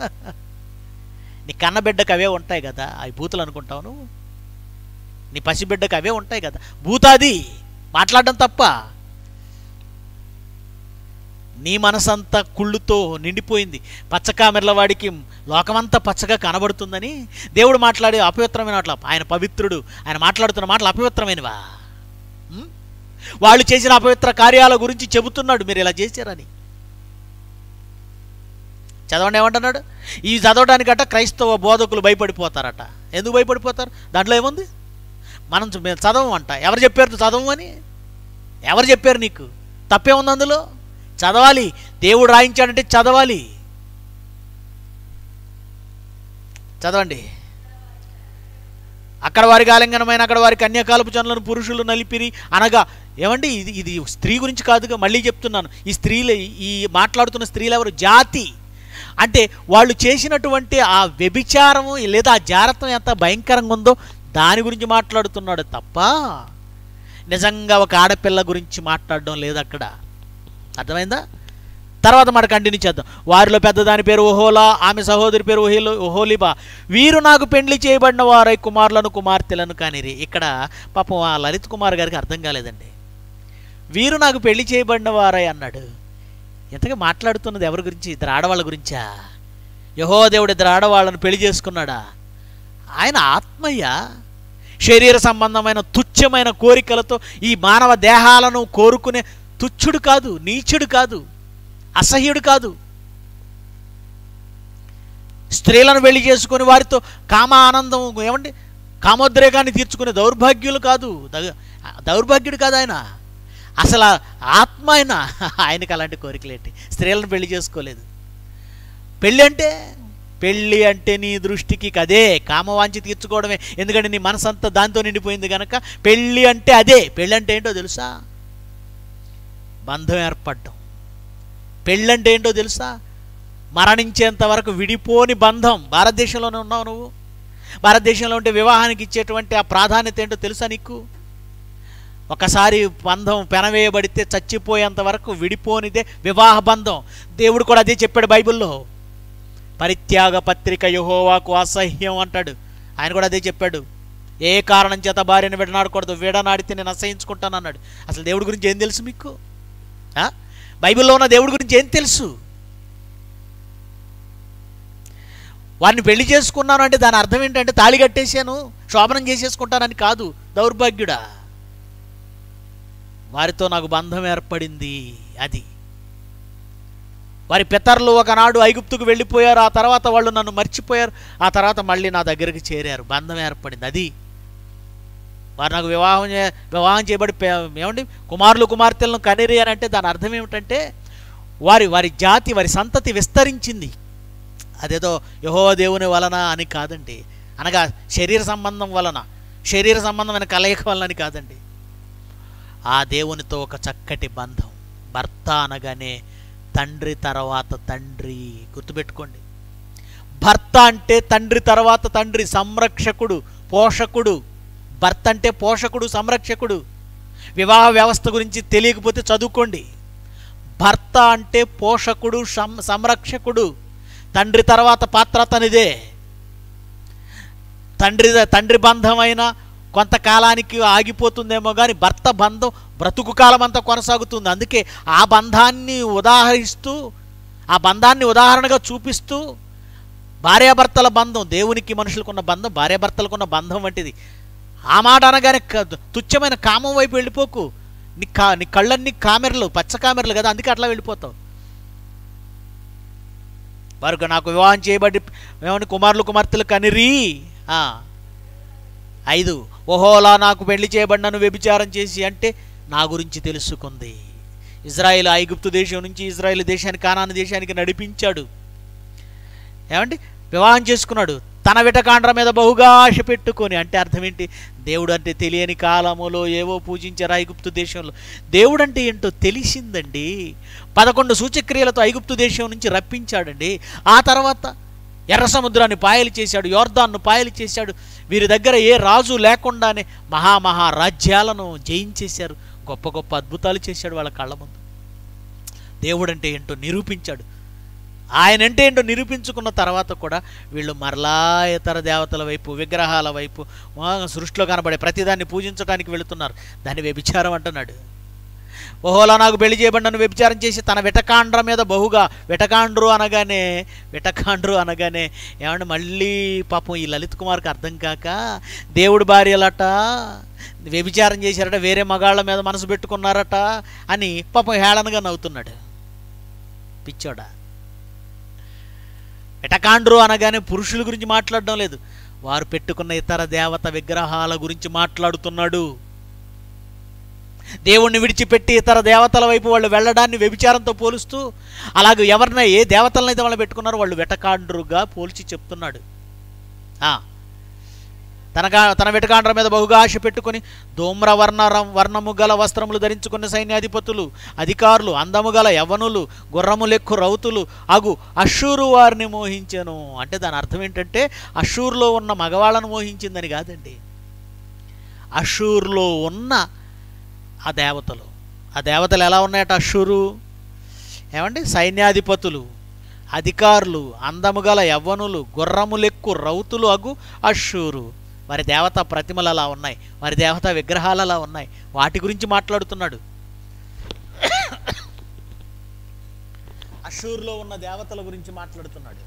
నీ కన్నబిడ్డకు అవే ఉంటాయి కదా అవి భూతులు అనుకుంటావు నువ్వు నీ పసిబిడ్డకు అవే ఉంటాయి కదా భూతాది మాట్లాడడం తప్ప నీ మనసంతా కుళ్ళుతో నిండిపోయింది పచ్చకామెర్ల వాడికి లోకమంతా పచ్చగా కనబడుతుందని దేవుడు మాట్లాడే అపవిత్రమైన మాటలు ఆయన పవిత్రుడు ఆయన మాట్లాడుతున్న మాటలు అపవిత్రమైనవా ఉం? వాళ్ళు చేసిన అపవిత్ర కార్యాల గురించి చెబుతున్నాడు మీరు ఇలా చేశారని చదవండి ఏమంటున్నాడు ఈ చదవడానికట క్రైస్తవ బోధకులు భయపడిపోతారట ఎందుకు భయపడిపోతారు దాంట్లో ఏముంది మనం చ- మేము చదవం అంట ఎవరు చెప్పారు చదవమని ఎవరు చెప్పారు నీకు తప్పే ఉంది అందులో చదవాలి దేవుడు రాయించాడంటే చదవాలి చదవండి అక్కడ వారికి ఆలింగనమైన అక్కడ వారి కన్యాకాలపు జనులను పురుషులు నలిపిరి అనగా ఏమండి ఇది ఇది స్త్రీ గురించి కాదుగా మళ్ళీ చెప్తున్నాను ఈ స్త్రీలు ఈ మాట్లాడుతున్న స్త్రీలు ఎవరు జాతి అంటే వాళ్ళు చేసినటువంటి ఆ వ్యభిచారము లేదా ఆ జారత్వం ఎంత భయంకరంగా ఉందో దాని గురించి మాట్లాడుతున్నాడు తప్ప నిజంగా ఒక ఆడపిల్ల గురించి మాట్లాడడం లేదు అక్కడ అర్థమైందా తర్వాత మాట కంటిన్యూ చేద్దాం వారిలో పెద్దదాని పేరు ఓహోలా ఆమె సహోదరి పేరు ఓహోలో ఓహోలిబా వీరు నాకు పెండ్లి చేయబడిన వారై కుమారులను కుమార్తెలను కానిరి ఇక్కడ పాపం ఆ లలిత్ కుమార్ గారికి అర్థం కాలేదండి వీరు నాకు పెళ్లి చేయబడిన వారై అన్నాడు ఇంతగా మాట్లాడుతున్నది ఎవరి గురించి ఇద్దరు ఆడవాళ్ళ గురించా యహో దేవుడు ఇద్దరు ఆడవాళ్ళను పెళ్లి చేసుకున్నాడా ఆయన ఆత్మయ్య శరీర సంబంధమైన తుచ్చమైన కోరికలతో ఈ మానవ దేహాలను కోరుకునే తుచ్చుడు కాదు నీచుడు కాదు అసహ్యుడు కాదు స్త్రీలను పెళ్లి చేసుకుని వారితో కామ ఆనందం ఏమండి కామోద్రేగాన్ని తీర్చుకునే దౌర్భాగ్యులు కాదు దౌ- దౌర్భాగ్యుడు కాదు ఆయన అసలు ఆ ఆత్మ ఆయన ఆయనకి అలాంటి కోరికలేంటి స్త్రీలను పెళ్లి చేసుకోలేదు పెళ్ళి అంటే పెళ్ళి అంటే నీ దృష్టికి కదే కామవాంచి తీర్చుకోవడమే ఎందుకంటే నీ మనసంతా దాంతో నిండిపోయింది కనుక పెళ్ళి అంటే అదే పెళ్ళి అంటే ఏంటో తెలుసా బంధం ఏర్పడడం పెళ్ళంటే ఏంటో తెలుసా మరణించేంత వరకు విడిపోని బంధం భారతదేశంలోనే ఉన్నావు నువ్వు భారతదేశంలో ఉంటే వివాహానికి ఇచ్చేటువంటి ఆ ప్రాధాన్యత ఏంటో తెలుసా నీకు ఒకసారి బంధం పెనవేయబడితే చచ్చిపోయేంత వరకు విడిపోనిదే వివాహ బంధం దేవుడు కూడా అదే చెప్పాడు బైబిల్లో పరిత్యాగ పత్రిక యహోవాకు అసహ్యం అంటాడు ఆయన కూడా అదే చెప్పాడు ఏ కారణం చేత భార్యను విడనాడకూడదు విడనాడితే నేను అసహించుకుంటాను అన్నాడు అసలు దేవుడి గురించి ఏం తెలుసు మీకు ఆ? బైబిల్లో ఉన్న దేవుడి గురించి ఏం తెలుసు వారిని పెళ్లి చేసుకున్నాను అంటే దాని అర్థం ఏంటంటే తాళి కట్టేశాను శోభనం చేసేసుకుంటానని కాదు దౌర్భాగ్యుడా వారితో నాకు బంధం ఏర్పడింది అది వారి పితరులు ఒకనాడు ఐగుప్తుకు వెళ్ళిపోయారు ఆ తర్వాత వాళ్ళు నన్ను మర్చిపోయారు ఆ తర్వాత మళ్ళీ నా దగ్గరికి చేరారు బంధం ఏర్పడింది అది వారు నాకు వివాహం చే- వివాహం చేయబడి పే- ఏమండి కుమారులు కుమార్తెలను కనిరి అని అంటే దాని అర్థం ఏమిటంటే వారి వారి జాతి వారి సంతతి విస్తరించింది అదేదో యహో దేవుని వలన అని కాదండి అనగా శరీర సంబంధం వలన శరీర సంబంధమైన కలయిక వలన కాదండి ఆ దేవునితో ఒక చక్కటి బంధం భర్త అనగానే తండ్రి తర్వాత తండ్రి గుర్తుపెట్టుకోండి భర్త అంటే తండ్రి తర్వాత తండ్రి సంరక్షకుడు పోషకుడు భర్త అంటే పోషకుడు సంరక్షకుడు వివాహ వ్యవస్థ గురించి తెలియకపోతే చదువుకోండి భర్త అంటే పోషకుడు సం సంరక్షకుడు తండ్రి తర్వాత పాత్ర తనిదే తండ్రి తండ్రి బంధమైన కొంతకాలానికి ఆగిపోతుందేమో కానీ భర్త బంధం బ్రతుకు కాలం అంతా కొనసాగుతుంది అందుకే ఆ బంధాన్ని ఉదాహరిస్తూ ఆ బంధాన్ని ఉదాహరణగా చూపిస్తూ భార్యాభర్తల బంధం దేవునికి మనుషులకున్న బంధం భార్యాభర్తలకున్న బంధం వంటిది ఆ మాట అనగానే క- తుచ్చమైన కామం వైపు వెళ్ళిపోకు నీ కా నీ కళ్ళన్నీ కామెరలు పచ్చ కామెరలు కదా అందుకే అట్లా వెళ్ళిపోతావు వారు నాకు వివాహం చేయబడి ఏమని కుమారులు కుమార్తెలు కనిరి ఆ. ఐదు ఓహోలా నాకు పెళ్లి చేయబడినను వ్యభిచారం చేసి అంటే నా గురించి తెలుసుకుంది ఇజ్రాయిల్ ఐగుప్తు దేశం నుంచి ఇజ్రాయిల్ దేశానికి కానాను దేశానికి నడిపించాడు ఏమండి వివాహం చేసుకున్నాడు తన విటకాండ్ర మీద బహుగా ఆశ పెట్టుకొని అంటే అర్థం ఏంటి దేవుడు అంటే తెలియని కాలములో ఏవో పూజించారు ఐగుప్తు దేశంలో దేవుడు అంటే ఏంటో తెలిసిందండి పదకొండు సూచక్రియలతో ఐగుప్తు దేశం నుంచి రప్పించాడండి ఆ తర్వాత ఎర్ర సముద్రాన్ని పాయలు చేశాడు యోర్దాన్ను పాయలు చేశాడు వీరి దగ్గర ఏ రాజు లేకుండానే మహామహా రాజ్యాలను జయించేశారు గొప్ప గొప్ప అద్భుతాలు చేశాడు వాళ్ళ కళ్ళ ముందు దేవుడు అంటే ఏంటో నిరూపించాడు ఆయన అంటే ఏంటో నిరూపించుకున్న తర్వాత కూడా వీళ్ళు మరలా ఇతర దేవతల వైపు విగ్రహాల వైపు ఆ, సృష్టిలో కనబడే ప్రతిదాన్ని పూజించడానికి వెళుతున్నారు దాన్ని వ్యభిచారం అంటున్నాడు ఓహోలా నాకు పెళ్లి చేయబడినను వ్యభిచారం చేసి తన విటకాండ్ర మీద బహుగా విటకాండ్రు అనగానే విటకాండ్రు అనగానే ఏమంటే మళ్ళీ పాపం ఈ లలిత్ కుమార్కి అర్థం కాక దేవుడి భార్యలట వ్యభిచారం చేశారట వేరే మగాళ్ళ మీద మనసు పెట్టుకున్నారట అని పాపం హేళనగా నవ్వుతున్నాడు పిచ్చోడా విటకాండ్రు అనగానే పురుషుల గురించి మాట్లాడడం లేదు వారు పెట్టుకున్న ఇతర దేవత విగ్రహాల గురించి మాట్లాడుతున్నాడు దేవుణ్ణి విడిచిపెట్టి ఇతర దేవతల వైపు వాళ్ళు వెళ్ళడాన్ని వ్యభిచారంతో పోలుస్తూ అలాగే ఎవరినైనా ఏ దేవతలనైతే వాళ్ళు పెట్టుకున్నారో వాళ్ళు వెటకాండ్రుగా పోల్చి చెప్తున్నాడు ఆ, తన గా- తన వెటకాండ్ర మీద బహుగా ఆశ పెట్టుకొని ధూమ్ర వర్ణ వర్ణము గల వస్త్రములు ధరించుకున్న సైన్యాధిపతులు అధికారులు అందము గల యవనులు గుర్రములెక్కు రౌతులు అగు అషూరు వారిని మోహించెను అంటే దాని అర్థం ఏంటంటే అషూర్లో ఉన్న మగవాళ్ళను మోహించిందని కాదండి అషూర్లో ఉన్న ఆ దేవతలు ఆ దేవతలు ఎలా ఉన్నాయట అషూరు ఏమండి సైన్యాధిపతులు అధికారులు అందము గల యవ్వనులు గుర్రములెక్కు రౌతులు అగు అషూరు వారి దేవత ప్రతిమలు అలా ఉన్నాయి వారి దేవత విగ్రహాలు అలా ఉన్నాయి వాటి గురించి మాట్లాడుతున్నాడు అషూరులో ఉన్న దేవతల గురించి మాట్లాడుతున్నాడు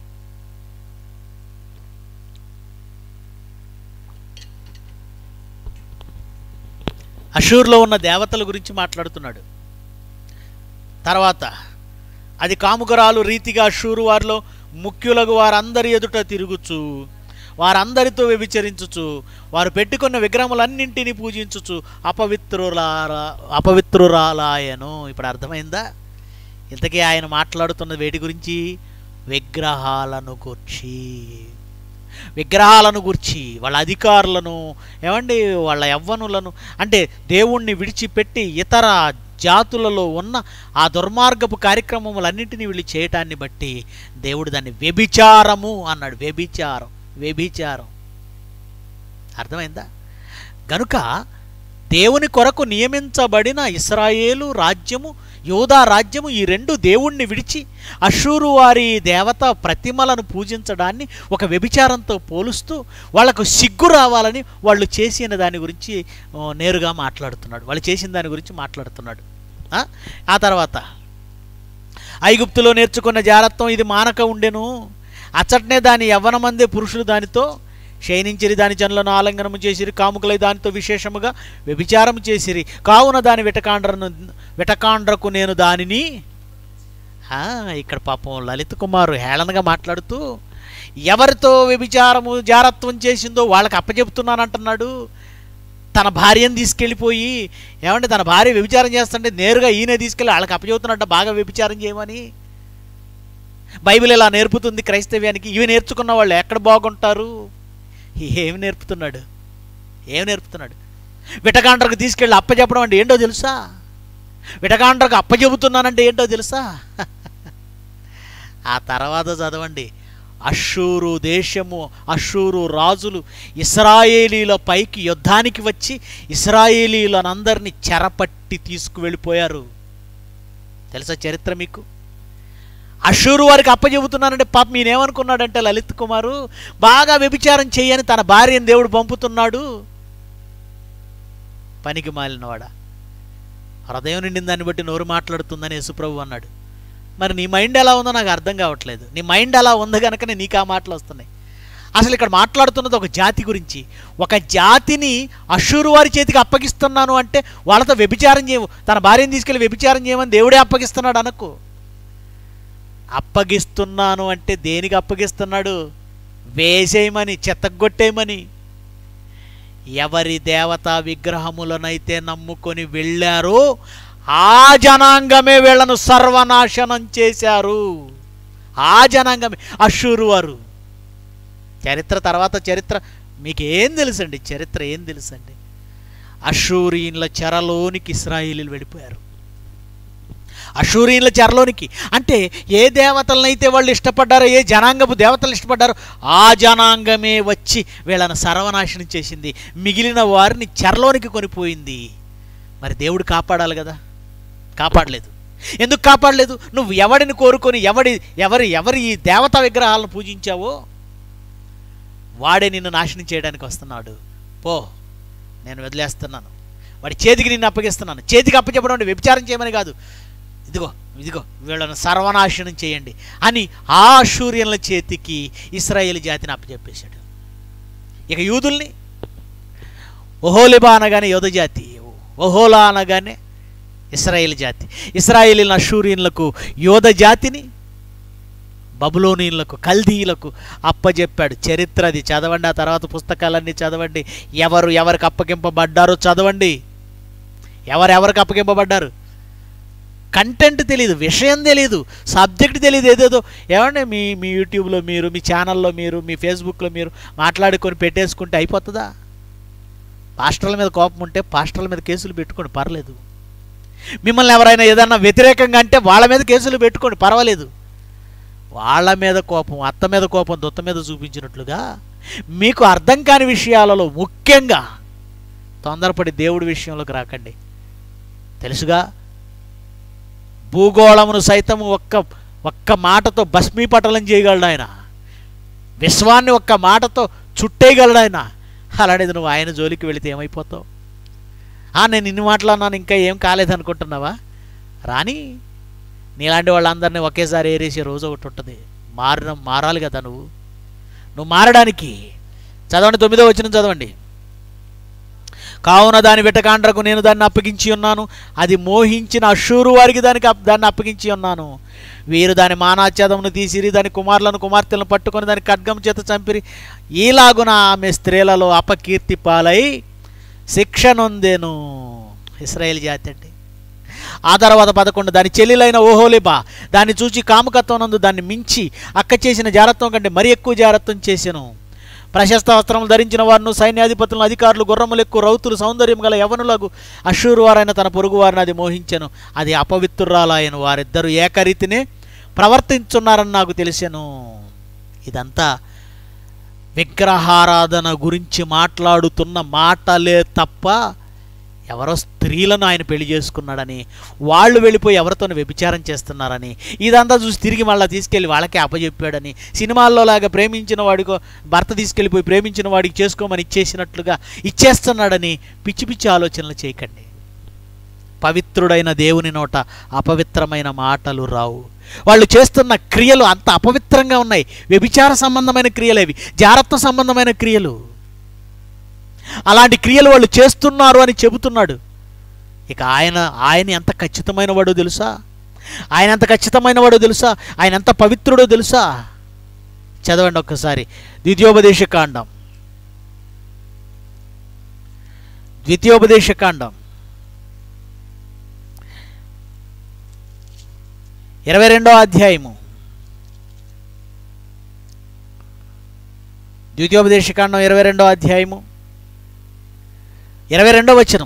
అషూర్లో ఉన్న దేవతల గురించి మాట్లాడుతున్నాడు తర్వాత అది కాముకరాలు రీతిగా అషూరు వారిలో ముఖ్యులకు వారందరి ఎదుట తిరుగుచు వారందరితో వ్యభిచరించుచు వారు పెట్టుకున్న విగ్రహములన్నింటినీ పూజించుచు అపవిత్రులారా అపవిత్రురాలాయను ఇప్పుడు అర్థమైందా ఇంతకీ ఆయన మాట్లాడుతున్న వేటి గురించి విగ్రహాలను గుర్చి విగ్రహాలను గుర్చి వాళ్ళ అధికారులను ఏమండి వాళ్ళ యవ్వనులను అంటే దేవుణ్ణి విడిచిపెట్టి ఇతర జాతులలో ఉన్న ఆ దుర్మార్గపు కార్యక్రమములన్నింటినీ వీళ్ళు చేయటాన్ని బట్టి దేవుడు దాన్ని వ్యభిచారము అన్నాడు వ్యభిచారం వ్యభిచారం అర్థమైందా గనుక దేవుని కొరకు నియమించబడిన ఇస్రాయేలు రాజ్యము యోధా రాజ్యము ఈ రెండు దేవుణ్ణి విడిచి అషూరు వారి దేవత ప్రతిమలను పూజించడాన్ని ఒక వ్యభిచారంతో పోలుస్తూ వాళ్లకు సిగ్గు రావాలని వాళ్ళు చేసిన దాని గురించి ఆ, నేరుగా మాట్లాడుతున్నాడు వాళ్ళు చేసిన దాని గురించి మాట్లాడుతున్నాడు ఆ? ఆ తర్వాత ఐగుప్తులో నేర్చుకున్న జారత్వం ఇది మానక ఉండెను అచ్చటనే దాని యవ్వనమందే పురుషులు దానితో శయనించిరి దాని జనులను ఆలింగనము చేసిరి కాముకులై దానితో విశేషముగా వ్యభిచారము చేసిరి కావున దాని విటకాండ్రను విటకాండ్రకు నేను దానిని ఆ, ఇక్కడ పాపం లలిత్ కుమార్ హేళనగా మాట్లాడుతూ ఎవరితో వ్యభిచారము జారత్వం చేసిందో వాళ్ళకి అప్పచెప్తున్నానంటున్నాడు తన భార్యను తీసుకెళ్ళిపోయి ఏమంటే తన భార్య వ్యభిచారం చేస్తుంటే నేరుగా ఈయన తీసుకెళ్ళి వాళ్ళకి అప్పచెబుతున్నట్ట బాగా వ్యభిచారం చేయమని బైబిల్ ఇలా నేర్పుతుంది క్రైస్తవ్యానికి ఇవి నేర్చుకున్న వాళ్ళు ఎక్కడ బాగుంటారు ఏమి నేర్పుతున్నాడు ఏమి నేర్పుతున్నాడు విటకాండ్రకు తీసుకెళ్ళి అప్పచెప్పడం అంటే ఏంటో తెలుసా విటకాండ్రకు అప్పచెబుతున్నానంటే ఏంటో తెలుసా ఆ తర్వాత చదవండి అషూరు దేశము అషూరు రాజులు ఇస్రాయేలీల పైకి యుద్ధానికి వచ్చి ఇస్రాయేలీలనందరినీ చెరపట్టి తీసుకువెళ్ళిపోయారు తెలుసా చరిత్ర మీకు అషూరు వారికి అప్పచెబుతున్నానంటే పాప మీనేమనుకున్నాడంటే లలిత్ కుమారు బాగా వ్యభిచారం చేయని తన భార్యను దేవుడు పంపుతున్నాడు పనికి మాలినవాడా హృదయం నిండిన దాన్ని బట్టి నోరు మాట్లాడుతుందని యేసుప్రభు అన్నాడు మరి నీ మైండ్ ఎలా ఉందో నాకు అర్థం కావట్లేదు నీ మైండ్ అలా ఉంది కనుకనే నీకు ఆ మాటలు వస్తున్నాయి అసలు ఇక్కడ మాట్లాడుతున్నది ఒక జాతి గురించి ఒక జాతిని అషూరు వారి చేతికి అప్పగిస్తున్నాను అంటే వాళ్ళతో వ్యభిచారం చేయవు తన భార్యను తీసుకెళ్ళి వ్యభిచారం చేయమని దేవుడే అప్పగిస్తున్నాడు అనకు అప్పగిస్తున్నాను అంటే దేనికి అప్పగిస్తున్నాడు వేసేయమని చెత్తగొట్టేయమని ఎవరి దేవతా విగ్రహములనైతే నమ్ముకొని వెళ్ళారో ఆ జనాంగమే వీళ్ళను సర్వనాశనం చేశారు ఆ జనాంగమే అషూరు వారు చరిత్ర తర్వాత చరిత్ర మీకు ఏం తెలుసండి చరిత్ర ఏం తెలుసండి అషూరీన్ల చెరలోనికి ఇస్రాయిలీలు వెళ్ళిపోయారు అషూరీన్ల చెరలోనికి అంటే ఏ దేవతలనైతే వాళ్ళు ఇష్టపడ్డారో ఏ జనాంగపు దేవతలు ఇష్టపడ్డారో ఆ జనాంగమే వచ్చి వీళ్ళని సర్వనాశనం చేసింది మిగిలిన వారిని చెరలోనికి కొనిపోయింది మరి దేవుడు కాపాడాలి కదా కాపాడలేదు ఎందుకు కాపాడలేదు నువ్వు ఎవడిని కోరుకొని ఎవడి ఎవరి ఎవరి ఈ దేవతా విగ్రహాలను పూజించావో వాడే నిన్ను నాశనం చేయడానికి వస్తున్నాడు పో నేను వదిలేస్తున్నాను వాడి చేతికి నిన్ను అప్పగిస్తున్నాను చేతికి అప్పచెప్పడం అంటే వ్యభిచారం చేయమని కాదు ఇదిగో ఇదిగో వీళ్ళను సర్వనాశనం చేయండి అని ఆ సూర్యుల చేతికి ఇస్రాయేల్ జాతిని అప్పచెప్పేశాడు ఇక యూదుల్ని ఒహోలిబా అనగానే యోధ జాతి ఒహోలా అనగానే ఇస్రాయేల్ జాతి ఇస్రాయేలీల అషూరియన్లకు యోధ జాతిని బబులోనీయులకు కల్దీయులకు అప్పజెప్పాడు చరిత్ర అది చదవండి ఆ తర్వాత పుస్తకాలన్నీ చదవండి ఎవరు ఎవరికి అప్పగింపబడ్డారో చదవండి ఎవరెవరికి అప్పగింపబడ్డారు కంటెంట్ తెలియదు విషయం తెలియదు సబ్జెక్ట్ తెలియదు ఏదేదో ఏమంటే మీ మీ యూట్యూబ్లో మీరు మీ ఛానల్లో మీరు మీ ఫేస్బుక్లో మీరు మాట్లాడుకొని పెట్టేసుకుంటే అయిపోతుందా పాస్టర్ల మీద కోపం ఉంటే పాస్టర్ల మీద కేసులు పెట్టుకోండి పర్లేదు మిమ్మల్ని ఎవరైనా ఏదన్నా వ్యతిరేకంగా అంటే వాళ్ళ మీద కేసులు పెట్టుకోండి పర్వాలేదు వాళ్ళ మీద కోపం అత్త మీద కోపం దొత్త మీద చూపించినట్లుగా మీకు అర్థం కాని విషయాలలో ముఖ్యంగా తొందరపడి దేవుడి విషయంలోకి రాకండి తెలుసుగా భూగోళమును సైతం ఒక్క ఒక్క మాటతో భస్మీపటలం చేయగలడు ఆయన విశ్వాన్ని ఒక్క మాటతో చుట్టేయగలడు ఆయన అలాంటిది నువ్వు ఆయన జోలికి వెళితే ఏమైపోతావు ఆ, నేను ఇన్ని మాట్లాడినాను ఇంకా ఏం కాలేదనుకుంటున్నావా రాని నీలాంటి వాళ్ళందరినీ ఒకేసారి ఏరేసే రోజు ఒకటి ఉంటుంది మారిన మారాలి కదా నువ్వు నువ్వు మారడానికి చదవండి తొమ్మిదో వచ్చిన చదవండి కావున దాని వెటకాండ్రకు నేను దాన్ని అప్పగించి ఉన్నాను అది మోహించిన అషూరు వారికి దానికి అప్- దాన్ని అప్పగించి ఉన్నాను వీరు దాని మానాచ్ఛేదమును తీసిరి దాని కుమారులను కుమార్తెలను పట్టుకొని దాని ఖడ్గం చేత చంపిరి ఈలాగున ఆమె స్త్రీలలో అపకీర్తి పాలై శిక్ష నొందెను ఇస్రాయేల్ జాతి అండి ఆ తర్వాత పదకొండు దాని చెల్లెలైన ఓహోలిబా దాన్ని చూచి కాముకత్వం నందు దాన్ని మించి అక్క చేసిన జారత్వం కంటే మరి ఎక్కువ జారత్వం చేసెను ప్రశస్త వస్త్రములు ధరించిన వారిను సైన్యాధిపతులను అధికారులు గుర్రములు ఎక్కువ రౌతులు సౌందర్యం గల యవనులకు అషూరు వారైన తన పొరుగు వారిని అది మోహించెను అది అపవిత్రురాలైన వారిద్దరూ ఏకరీతినే ప్రవర్తించున్నారని నాకు తెలిసెను ఇదంతా విగ్రహారాధన గురించి మాట్లాడుతున్న మాటలే తప్ప ఎవరో స్త్రీలను ఆయన పెళ్లి చేసుకున్నాడని వాళ్ళు వెళ్ళిపోయి ఎవరితోనో వ్యభిచారం చేస్తున్నారని ఇదంతా చూసి తిరిగి మళ్ళీ తీసుకెళ్ళి వాళ్ళకే అప్పచెప్పాడని సినిమాల్లో లాగా ప్రేమించిన వాడికో భర్త తీసుకెళ్ళిపోయి ప్రేమించిన వాడికి చేసుకోమని ఇచ్చేసినట్లుగా ఇచ్చేస్తున్నాడని పిచ్చి పిచ్చి ఆలోచనలు చేయకండి పవిత్రుడైన దేవుని నోట అపవిత్రమైన మాటలు రావు వాళ్ళు చేస్తున్న క్రియలు అంత అపవిత్రంగా ఉన్నాయి వ్యభిచార సంబంధమైన క్రియలేవి జారత్వ సంబంధమైన క్రియలు అలాంటి క్రియలు వాళ్ళు చేస్తున్నారు అని చెబుతున్నాడు ఇక ఆయన ఆయన ఎంత ఖచ్చితమైన వాడో తెలుసా ఆయన ఎంత ఖచ్చితమైన వాడో తెలుసా ఆయన ఎంత పవిత్రుడో తెలుసా చదవండి ఒక్కసారి ద్వితీయోపదేశ కాండం ద్వితీయోపదేశ కాండం ఇరవై రెండో అధ్యాయము ద్వితీయోపదేశకాండం ఇరవై రెండో అధ్యాయము ఇరవై రెండో వచనం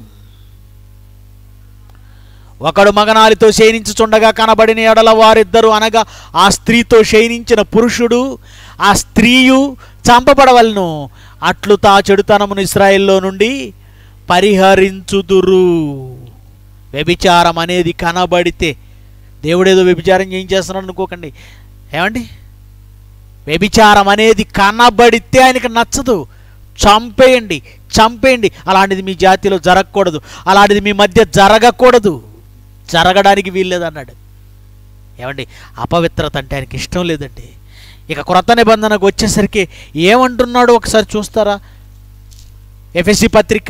ఒకడు మగనాలితో శయనించుచుండగా కనబడిన ఎడల వారిద్దరు అనగా ఆ స్త్రీతో శయనించిన పురుషుడు ఆ స్త్రీయు చంపబడవలను అట్లు తా చెడుతనమును ఇస్రాయిల్లో నుండి పరిహరించుదురు వ్యభిచారం అనేది కనబడితే దేవుడేదో వ్యభిచారం చేయించేస్తున్నాడు అనుకోకండి ఏమండి వ్యభిచారం అనేది కనబడితే ఆయనకి నచ్చదు చంపేయండి చంపేయండి అలాంటిది మీ జాతిలో జరగకూడదు అలాంటిది మీ మధ్య జరగకూడదు జరగడానికి వీల్లేదన్నాడు ఏమండి అపవిత్రత అంటే ఆయనకి ఇష్టం లేదండి ఇక క్రొత్త నిబంధనకు వచ్చేసరికి ఏమంటున్నాడు ఒకసారి చూస్తారా ఎఫ్ఎస్సి పత్రిక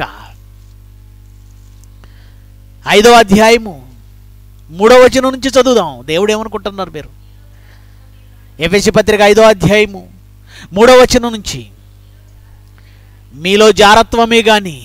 ఐదో అధ్యాయము మూడో వచనం నుంచి చదువుదాం దేవుడు ఏమనుకుంటున్నారు మీరు ఎఫ్ఎస్సి పత్రిక ఐదో అధ్యాయము మూడో వచనం నుంచి మీలో జారత్వమే గాని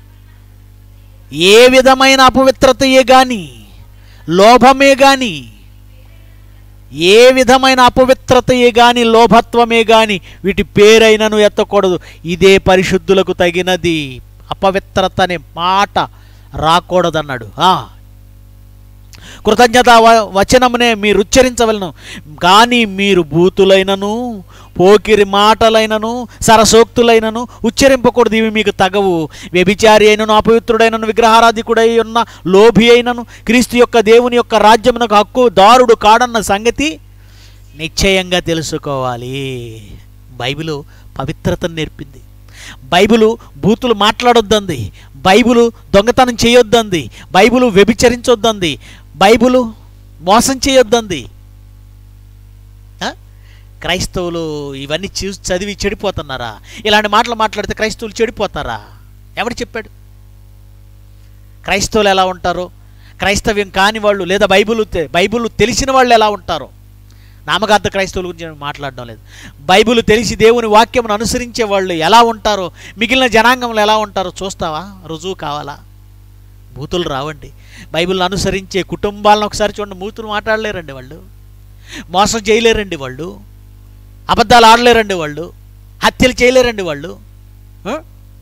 ఏ విధమైన అపవిత్రతయే గాని లోభమే గాని ఏ విధమైన అపవిత్రతయే గాని లోభత్వమే గాని వీటి పేరైనను ఎత్తకూడదు ఇదే పరిశుద్ధులకు తగినది అపవిత్రత అనే మాట రాకూడదన్నాడు ఆ. కృతజ్ఞత వ- వచనమునే మీరు ఉచ్చరించవలను కానీ మీరు బూతులైనను పోకిరి మాటలైనను సరసోక్తులైనను ఉచ్చరింపకూడదు ఇవి మీకు తగవు వ్యభిచారి అయినను అపవిత్రుడైనను విగ్రహారాధికుడై ఉన్న లోభి అయినను క్రీస్తు యొక్క దేవుని యొక్క రాజ్యమునకు హక్కు దారుడు కాడన్న సంగతి నిశ్చయంగా తెలుసుకోవాలి బైబిలు పవిత్రతను నేర్పింది బైబిలు బూతులు మాట్లాడొద్దంది బైబిలు దొంగతనం చేయొద్దంది బైబిలు వ్యభిచరించొద్దంది బైబిలు మోసం చేయొద్దంది ఆ? క్రైస్తవులు ఇవన్నీ చూసి చదివి చెడిపోతున్నారా ఇలాంటి మాటలు మాట్లాడితే క్రైస్తవులు చెడిపోతారా ఎవడు చెప్పాడు క్రైస్తవులు ఎలా ఉంటారో క్రైస్తవ్యం కాని వాళ్ళు లేదా బైబిల్ తె- బైబిల్ తెలిసిన వాళ్ళు ఎలా ఉంటారో నామకార్థ క్రైస్తవుల గురించి నేను మాట్లాడడం లేదు బైబిల్ తెలిసి దేవుని వాక్యమును అనుసరించే వాళ్ళు ఎలా ఉంటారో మిగిలిన జనాంగంలో ఎలా ఉంటారో చూస్తావా రుజువు కావాలా బూతులు రావండి బైబిల్ని అనుసరించే కుటుంబాలను ఒకసారి చూడండి బూతులు మాట్లాడలేరండి వాళ్ళు మోసం చేయలేరండి వాళ్ళు అబద్ధాలు ఆడలేరండి వాళ్ళు హత్యలు చేయలేరండి వాళ్ళు ఆ?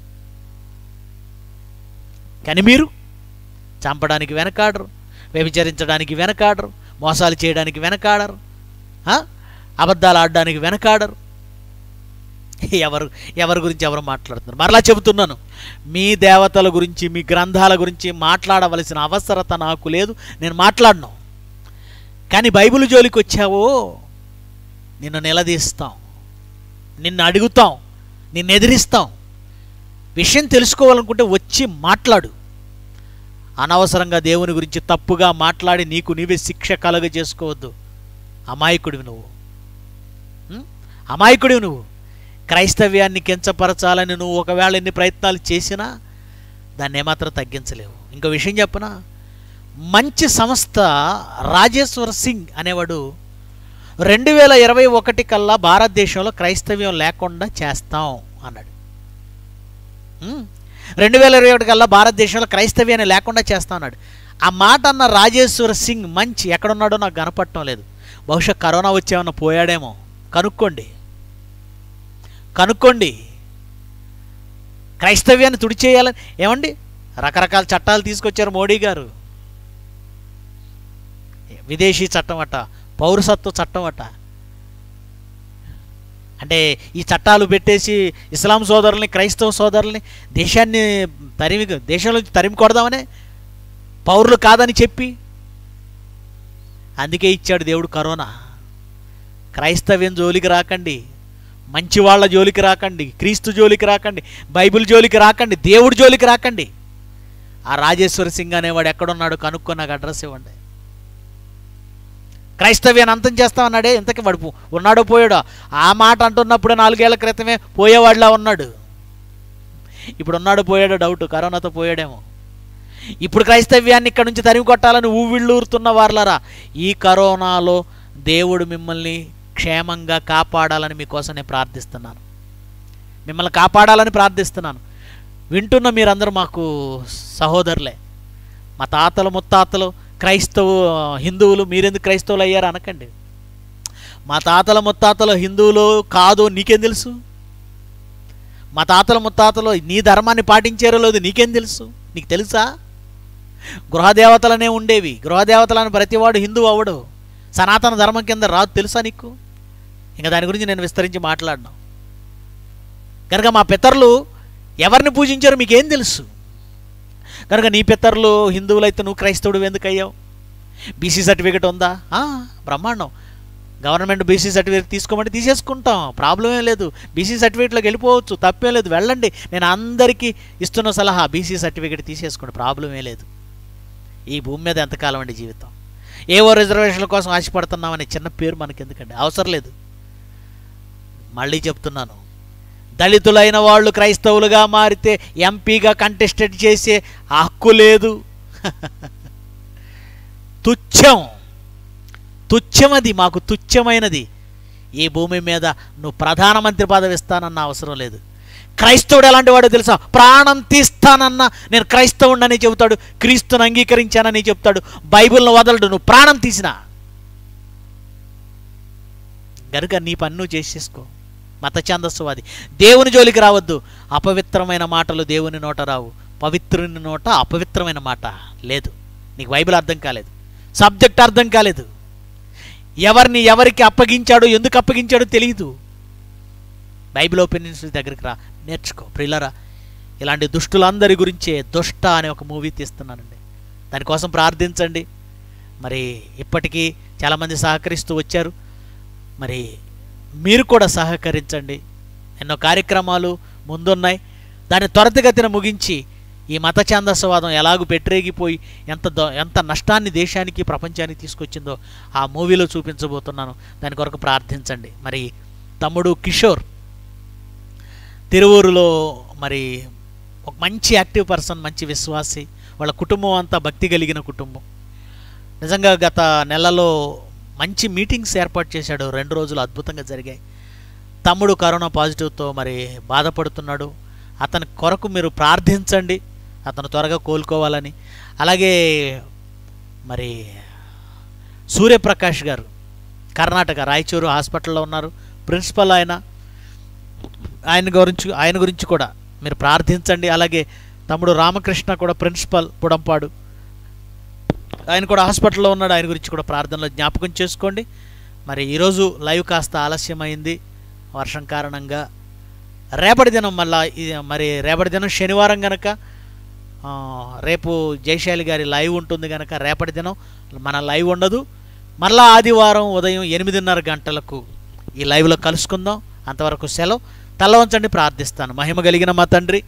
కానీ మీరు చంపడానికి వెనకాడరు వ్యభిచరించడానికి వెనకాడరు మోసాలు చేయడానికి వెనకాడరు ఆ? అబద్ధాలు ఆడడానికి వెనకాడరు ఎవరు ఎవరి గురించి ఎవరు మాట్లాడుతున్నారు మరలా చెబుతున్నాను మీ దేవతల గురించి మీ గ్రంథాల గురించి మాట్లాడవలసిన అవసరత నాకు లేదు నేను మాట్లాడను కానీ బైబిల్ జోలికి వచ్చావో నిన్ను నిలదీస్తాం నిన్ను అడుగుతాం నిన్ను ఎదిరిస్తాం విషయం తెలుసుకోవాలనుకుంటే వచ్చి మాట్లాడు అనవసరంగా దేవుని గురించి తప్పుగా మాట్లాడి నీకు నీవే శిక్ష కలుగ చేసుకోవద్దు అమాయకుడివి నువ్వు ఉం? అమాయకుడివి నువ్వు క్రైస్తవ్యాన్ని కించపరచాలని నువ్వు ఒకవేళ ఎన్ని ప్రయత్నాలు చేసినా దాన్ని ఏమాత్రం తగ్గించలేవు ఇంకో విషయం చెప్పనా మంచి సంస్థ రాజేశ్వర్ సింగ్ అనేవాడు రెండు వేల ఇరవై ఒకటి కల్లా భారతదేశంలో క్రైస్తవ్యం లేకుండా చేస్తాం అన్నాడు ఉం? రెండు వేల ఇరవై ఒకటి కల్లా భారతదేశంలో క్రైస్తవ్యాన్ని లేకుండా చేస్తాం అన్నాడు ఆ మాట అన్న రాజేశ్వర్ సింగ్ మంచి ఎక్కడున్నాడో నాకు కనపడటం లేదు బహుశా కరోనా వచ్చేమన్నా పోయాడేమో కనుక్కోండి కనుక్కోండి క్రైస్తవ్యాన్ని తుడిచేయాలని ఏమండి రకరకాల చట్టాలు తీసుకొచ్చారు మోడీ గారు విదేశీ చట్టం అట పౌరసత్వ చట్టం అట అంటే ఈ చట్టాలు పెట్టేసి ఇస్లాం సోదరుల్ని క్రైస్తవ సోదరుల్ని దేశాన్ని తరిమి దేశంలో తరిమి కొడదామనే పౌరులు కాదని చెప్పి అందుకే ఇచ్చాడు దేవుడు కరోనా క్రైస్తవ్యం జోలికి రాకండి మంచి వాళ్ళ జోలికి రాకండి క్రీస్తు జోలికి రాకండి బైబిల్ జోలికి రాకండి దేవుడి జోలికి రాకండి ఆ రాజేశ్వర సింగ్ అనేవాడు ఎక్కడున్నాడు కనుక్కో నాకు అడ్రస్ ఇవ్వండి క్రైస్తవ్యాన్ని అంతం చేస్తామన్నాడే ఇంతకీ వాడు పో- ఉన్నాడో పోయాడో ఆ మాట అంటున్నప్పుడు నాలుగేళ్ల క్రితమే పోయేవాడిలా ఉన్నాడు ఇప్పుడు ఉన్నాడో పోయాడో డౌట్ కరోనాతో పోయాడేమో ఇప్పుడు క్రైస్తవ్యాన్ని ఇక్కడ నుంచి తరిమి కొట్టాలని ఊవిళ్ళూరుతున్న వార్లరా ఈ కరోనాలో దేవుడు మిమ్మల్ని క్షేమంగా కాపాడాలని మీకోసం నేను ప్రార్థిస్తున్నాను మిమ్మల్ని కాపాడాలని ప్రార్థిస్తున్నాను వింటున్న మీరందరూ మాకు సహోదరులే మా తాతలు ముత్తాతలు క్రైస్తవు హిందువులు మీరెందుకు క్రైస్తవులు అయ్యారు అనకండి మా తాతల ముత్తాతలు హిందువులు కాదు నీకేం తెలుసు మా తాతల ముత్తాతలు నీ ధర్మాన్ని పాటించారో లేదు నీకేం తెలుసు నీకు తెలుసా గృహదేవతలనే ఉండేవి గృహదేవతలను ప్రతివాడు హిందువు అవడు సనాతన ధర్మం కింద రాదు తెలుసా నీకు ఇంకా దాని గురించి నేను విస్తరించి మాట్లాడను కనుక మా పితరులు ఎవరిని పూజించారో మీకేం తెలుసు కనుక నీ పితరులు హిందువులైతే నువ్వు క్రైస్తవుడు ఎందుకు అయ్యావు బీసీ సర్టిఫికేట్ ఉందా ఆ, బ్రహ్మాండం గవర్నమెంట్ బీసీ సర్టిఫికేట్ తీసుకోమంటే తీసేసుకుంటాం ప్రాబ్లం ఏం లేదు బీసీ సర్టిఫికేట్లోకి వెళ్ళిపోవచ్చు తప్పేం లేదు వెళ్ళండి నేను అందరికీ ఇస్తున్న సలహా బీసీ సర్టిఫికేట్ తీసేసుకోండి ప్రాబ్లం ఏం లేదు ఈ భూమి మీద ఎంతకాలం అండి జీవితం ఏవో రిజర్వేషన్ల కోసం ఆశపడుతున్నామనే చిన్న పేరు మనకి ఎందుకండి అవసరం లేదు మళ్ళీ చెప్తున్నాను దళితులైన వాళ్ళు క్రైస్తవులుగా మారితే ఎంపీగా కంటెస్టెడ్ చేసే హక్కు లేదు తుచ్చం తుచ్చం అది మాకు తుచ్చమైనది ఈ భూమి మీద నువ్వు ప్రధానమంత్రి పదవి ఇస్తానన్న అవసరం లేదు క్రైస్తవుడు ఎలాంటి వాడో తెలుసా ప్రాణం తీస్తానన్న నేను క్రైస్తవుడని చెబుతాడు క్రీస్తుని అంగీకరించానని చెప్తాడు బైబిల్ను వదలడు నువ్వు ప్రాణం తీసినా గనుక నీ పని నువ్వు చేసేసుకో మత ఛందస్సువాది దేవుని జోలికి రావద్దు అపవిత్రమైన మాటలు దేవుని నోట రావు పవిత్రుని నోట అపవిత్రమైన మాట లేదు నీకు బైబిల్ అర్థం కాలేదు సబ్జెక్ట్ అర్థం కాలేదు ఎవరిని ఎవరికి అప్పగించాడో ఎందుకు అప్పగించాడో తెలియదు బైబిల్ ఒపీనియన్స్ దగ్గరికి రా నేర్చుకో ప్రిల్లరా ఇలాంటి దుష్టులందరి గురించే దుష్ట అనే ఒక మూవీ తీస్తున్నానండి దానికోసం ప్రార్థించండి మరి ఇప్పటికీ చాలామంది సహకరిస్తూ వచ్చారు మరి మీరు కూడా సహకరించండి ఎన్నో కార్యక్రమాలు ముందున్నాయి దాన్ని త్వరితగతిన ముగించి ఈ మత ఛాందస్యవాదం ఎలాగూ పెట్టరేగిపోయి ఎంత దో- ఎంత నష్టాన్ని దేశానికి ప్రపంచానికి తీసుకొచ్చిందో ఆ మూవీలో చూపించబోతున్నాను దాని కొరకు ప్రార్థించండి మరి తమ్ముడు కిషోర్ తిరువూరులో మరి ఒక మంచి యాక్టివ్ పర్సన్ మంచి విశ్వాసి వాళ్ళ కుటుంబం అంతా భక్తి కలిగిన కుటుంబం నిజంగా గత నెలలో మంచి మీటింగ్స్ ఏర్పాటు చేశాడు రెండు రోజులు అద్భుతంగా జరిగాయి తమ్ముడు కరోనా పాజిటివ్తో మరి బాధపడుతున్నాడు అతని కొరకు మీరు ప్రార్థించండి అతను త్వరగా కోలుకోవాలని అలాగే మరి సూర్యప్రకాష్ గారు కర్ణాటక రాయచూరు హాస్పిటల్లో ఉన్నారు ప్రిన్సిపల్ ఆయన ఆయన గురించి ఆయన గురించి కూడా మీరు ప్రార్థించండి అలాగే తమ్ముడు రామకృష్ణ కూడా ప్రిన్సిపల్ పుడంపాడు ఆయన కూడా హాస్పిటల్లో ఉన్నాడు ఆయన గురించి కూడా ప్రార్థనలో జ్ఞాపకం చేసుకోండి మరి ఈరోజు లైవ్ కాస్త ఆలస్యమైంది వర్షం కారణంగా రేపటి దినం మళ్ళా ఇది మరి రేపటి దినం శనివారం గనక ఆ, రేపు జయశాలి గారి లైవ్ ఉంటుంది కనుక రేపటి దినం మన లైవ్ ఉండదు మళ్ళా ఆదివారం ఉదయం ఎనిమిదిన్నర గంటలకు ఈ లైవ్లో కలుసుకుందాం అంతవరకు సెలవు తల్ల వంచండి ప్రార్థిస్తాను మహిమ కలిగిన మా తండ్రి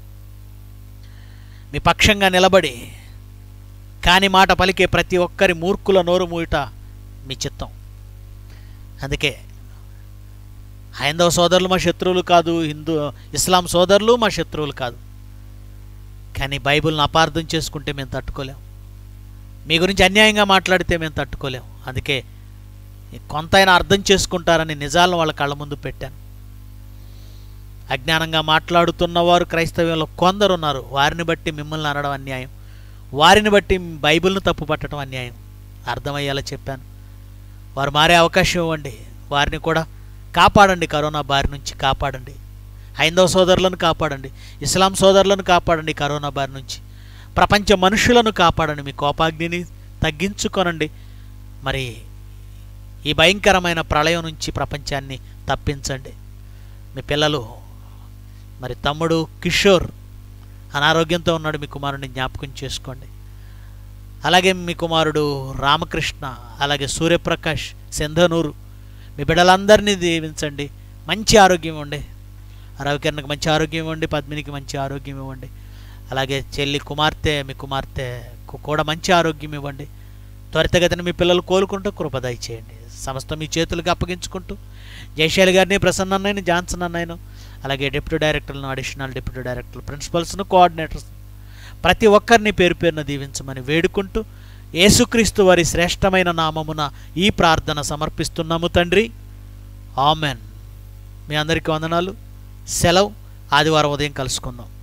మీ పక్షంగా నిలబడి కాని మాట పలికే ప్రతి ఒక్కరి మూర్ఖుల నోరు మూయట మీ చిత్తం అందుకే హైందవ సోదరులు మా శత్రువులు కాదు హిందూ ఇస్లాం సోదరులు మా శత్రువులు కాదు కానీ బైబిల్ని అపార్థం చేసుకుంటే మేము తట్టుకోలేం మీ గురించి అన్యాయంగా మాట్లాడితే మేము తట్టుకోలేం అందుకే కొంతైనా అర్థం చేసుకుంటారని నిజాలను వాళ్ళ కళ్ళ ముందు పెట్టాను అజ్ఞానంగా మాట్లాడుతున్నవారు క్రైస్తవ్యంలో కొందరు ఉన్నారు వారిని బట్టి మిమ్మల్ని అనడం అన్యాయం వారిని బట్టి బైబిల్ను తప్పు పట్టడం అన్యాయం అర్థమయ్యేలా చెప్పాను వారు మారే అవకాశం ఇవ్వండి వారిని కూడా కాపాడండి కరోనా బారి నుంచి కాపాడండి హైందవ సోదరులను కాపాడండి ఇస్లాం సోదరులను కాపాడండి కరోనా బారి నుంచి ప్రపంచ మనుషులను కాపాడండి మీ కోపాగ్నిని తగ్గించుకొనండి మరి ఈ భయంకరమైన ప్రళయం నుంచి ప్రపంచాన్ని తప్పించండి మీ పిల్లలు మరి తమ్ముడు కిషోర్ అనారోగ్యంతో ఉన్నాడు మీ కుమారుడిని జ్ఞాపకం చేసుకోండి అలాగే మీ కుమారుడు రామకృష్ణ అలాగే సూర్యప్రకాష్ సింధనూరు మీ బిడ్డలందరినీ దీవించండి మంచి ఆరోగ్యం ఇవ్వండి రవికిరణ్కి మంచి ఆరోగ్యం ఇవ్వండి పద్మినికి మంచి ఆరోగ్యం ఇవ్వండి అలాగే చెల్లి కుమార్తె మీ కుమార్తెకు కూడా మంచి ఆరోగ్యం ఇవ్వండి త్వరితగతిన మీ పిల్లలు కోలుకుంటూ కృపదయ చేయండి సమస్త మీ చేతులకు అప్పగించుకుంటూ జయశైలి గారిని ప్రసన్న అన్నయ్యని జాన్సన్ అన్నయ్యను అలాగే డిప్యూటీ డైరెక్టర్లను అడిషనల్ డిప్యూటీ డైరెక్టర్లు ప్రిన్సిపల్స్ను కోఆర్డినేటర్స్ ప్రతి ఒక్కరిని పేరు పేరున దీవించమని వేడుకుంటూ యేసుక్రీస్తు వారి శ్రేష్టమైన నామమున ఈ ప్రార్థన సమర్పిస్తున్నాము తండ్రి ఆమెన్ మీ అందరికీ వందనాలు సెలవు ఆదివారం ఉదయం కలుసుకుందాం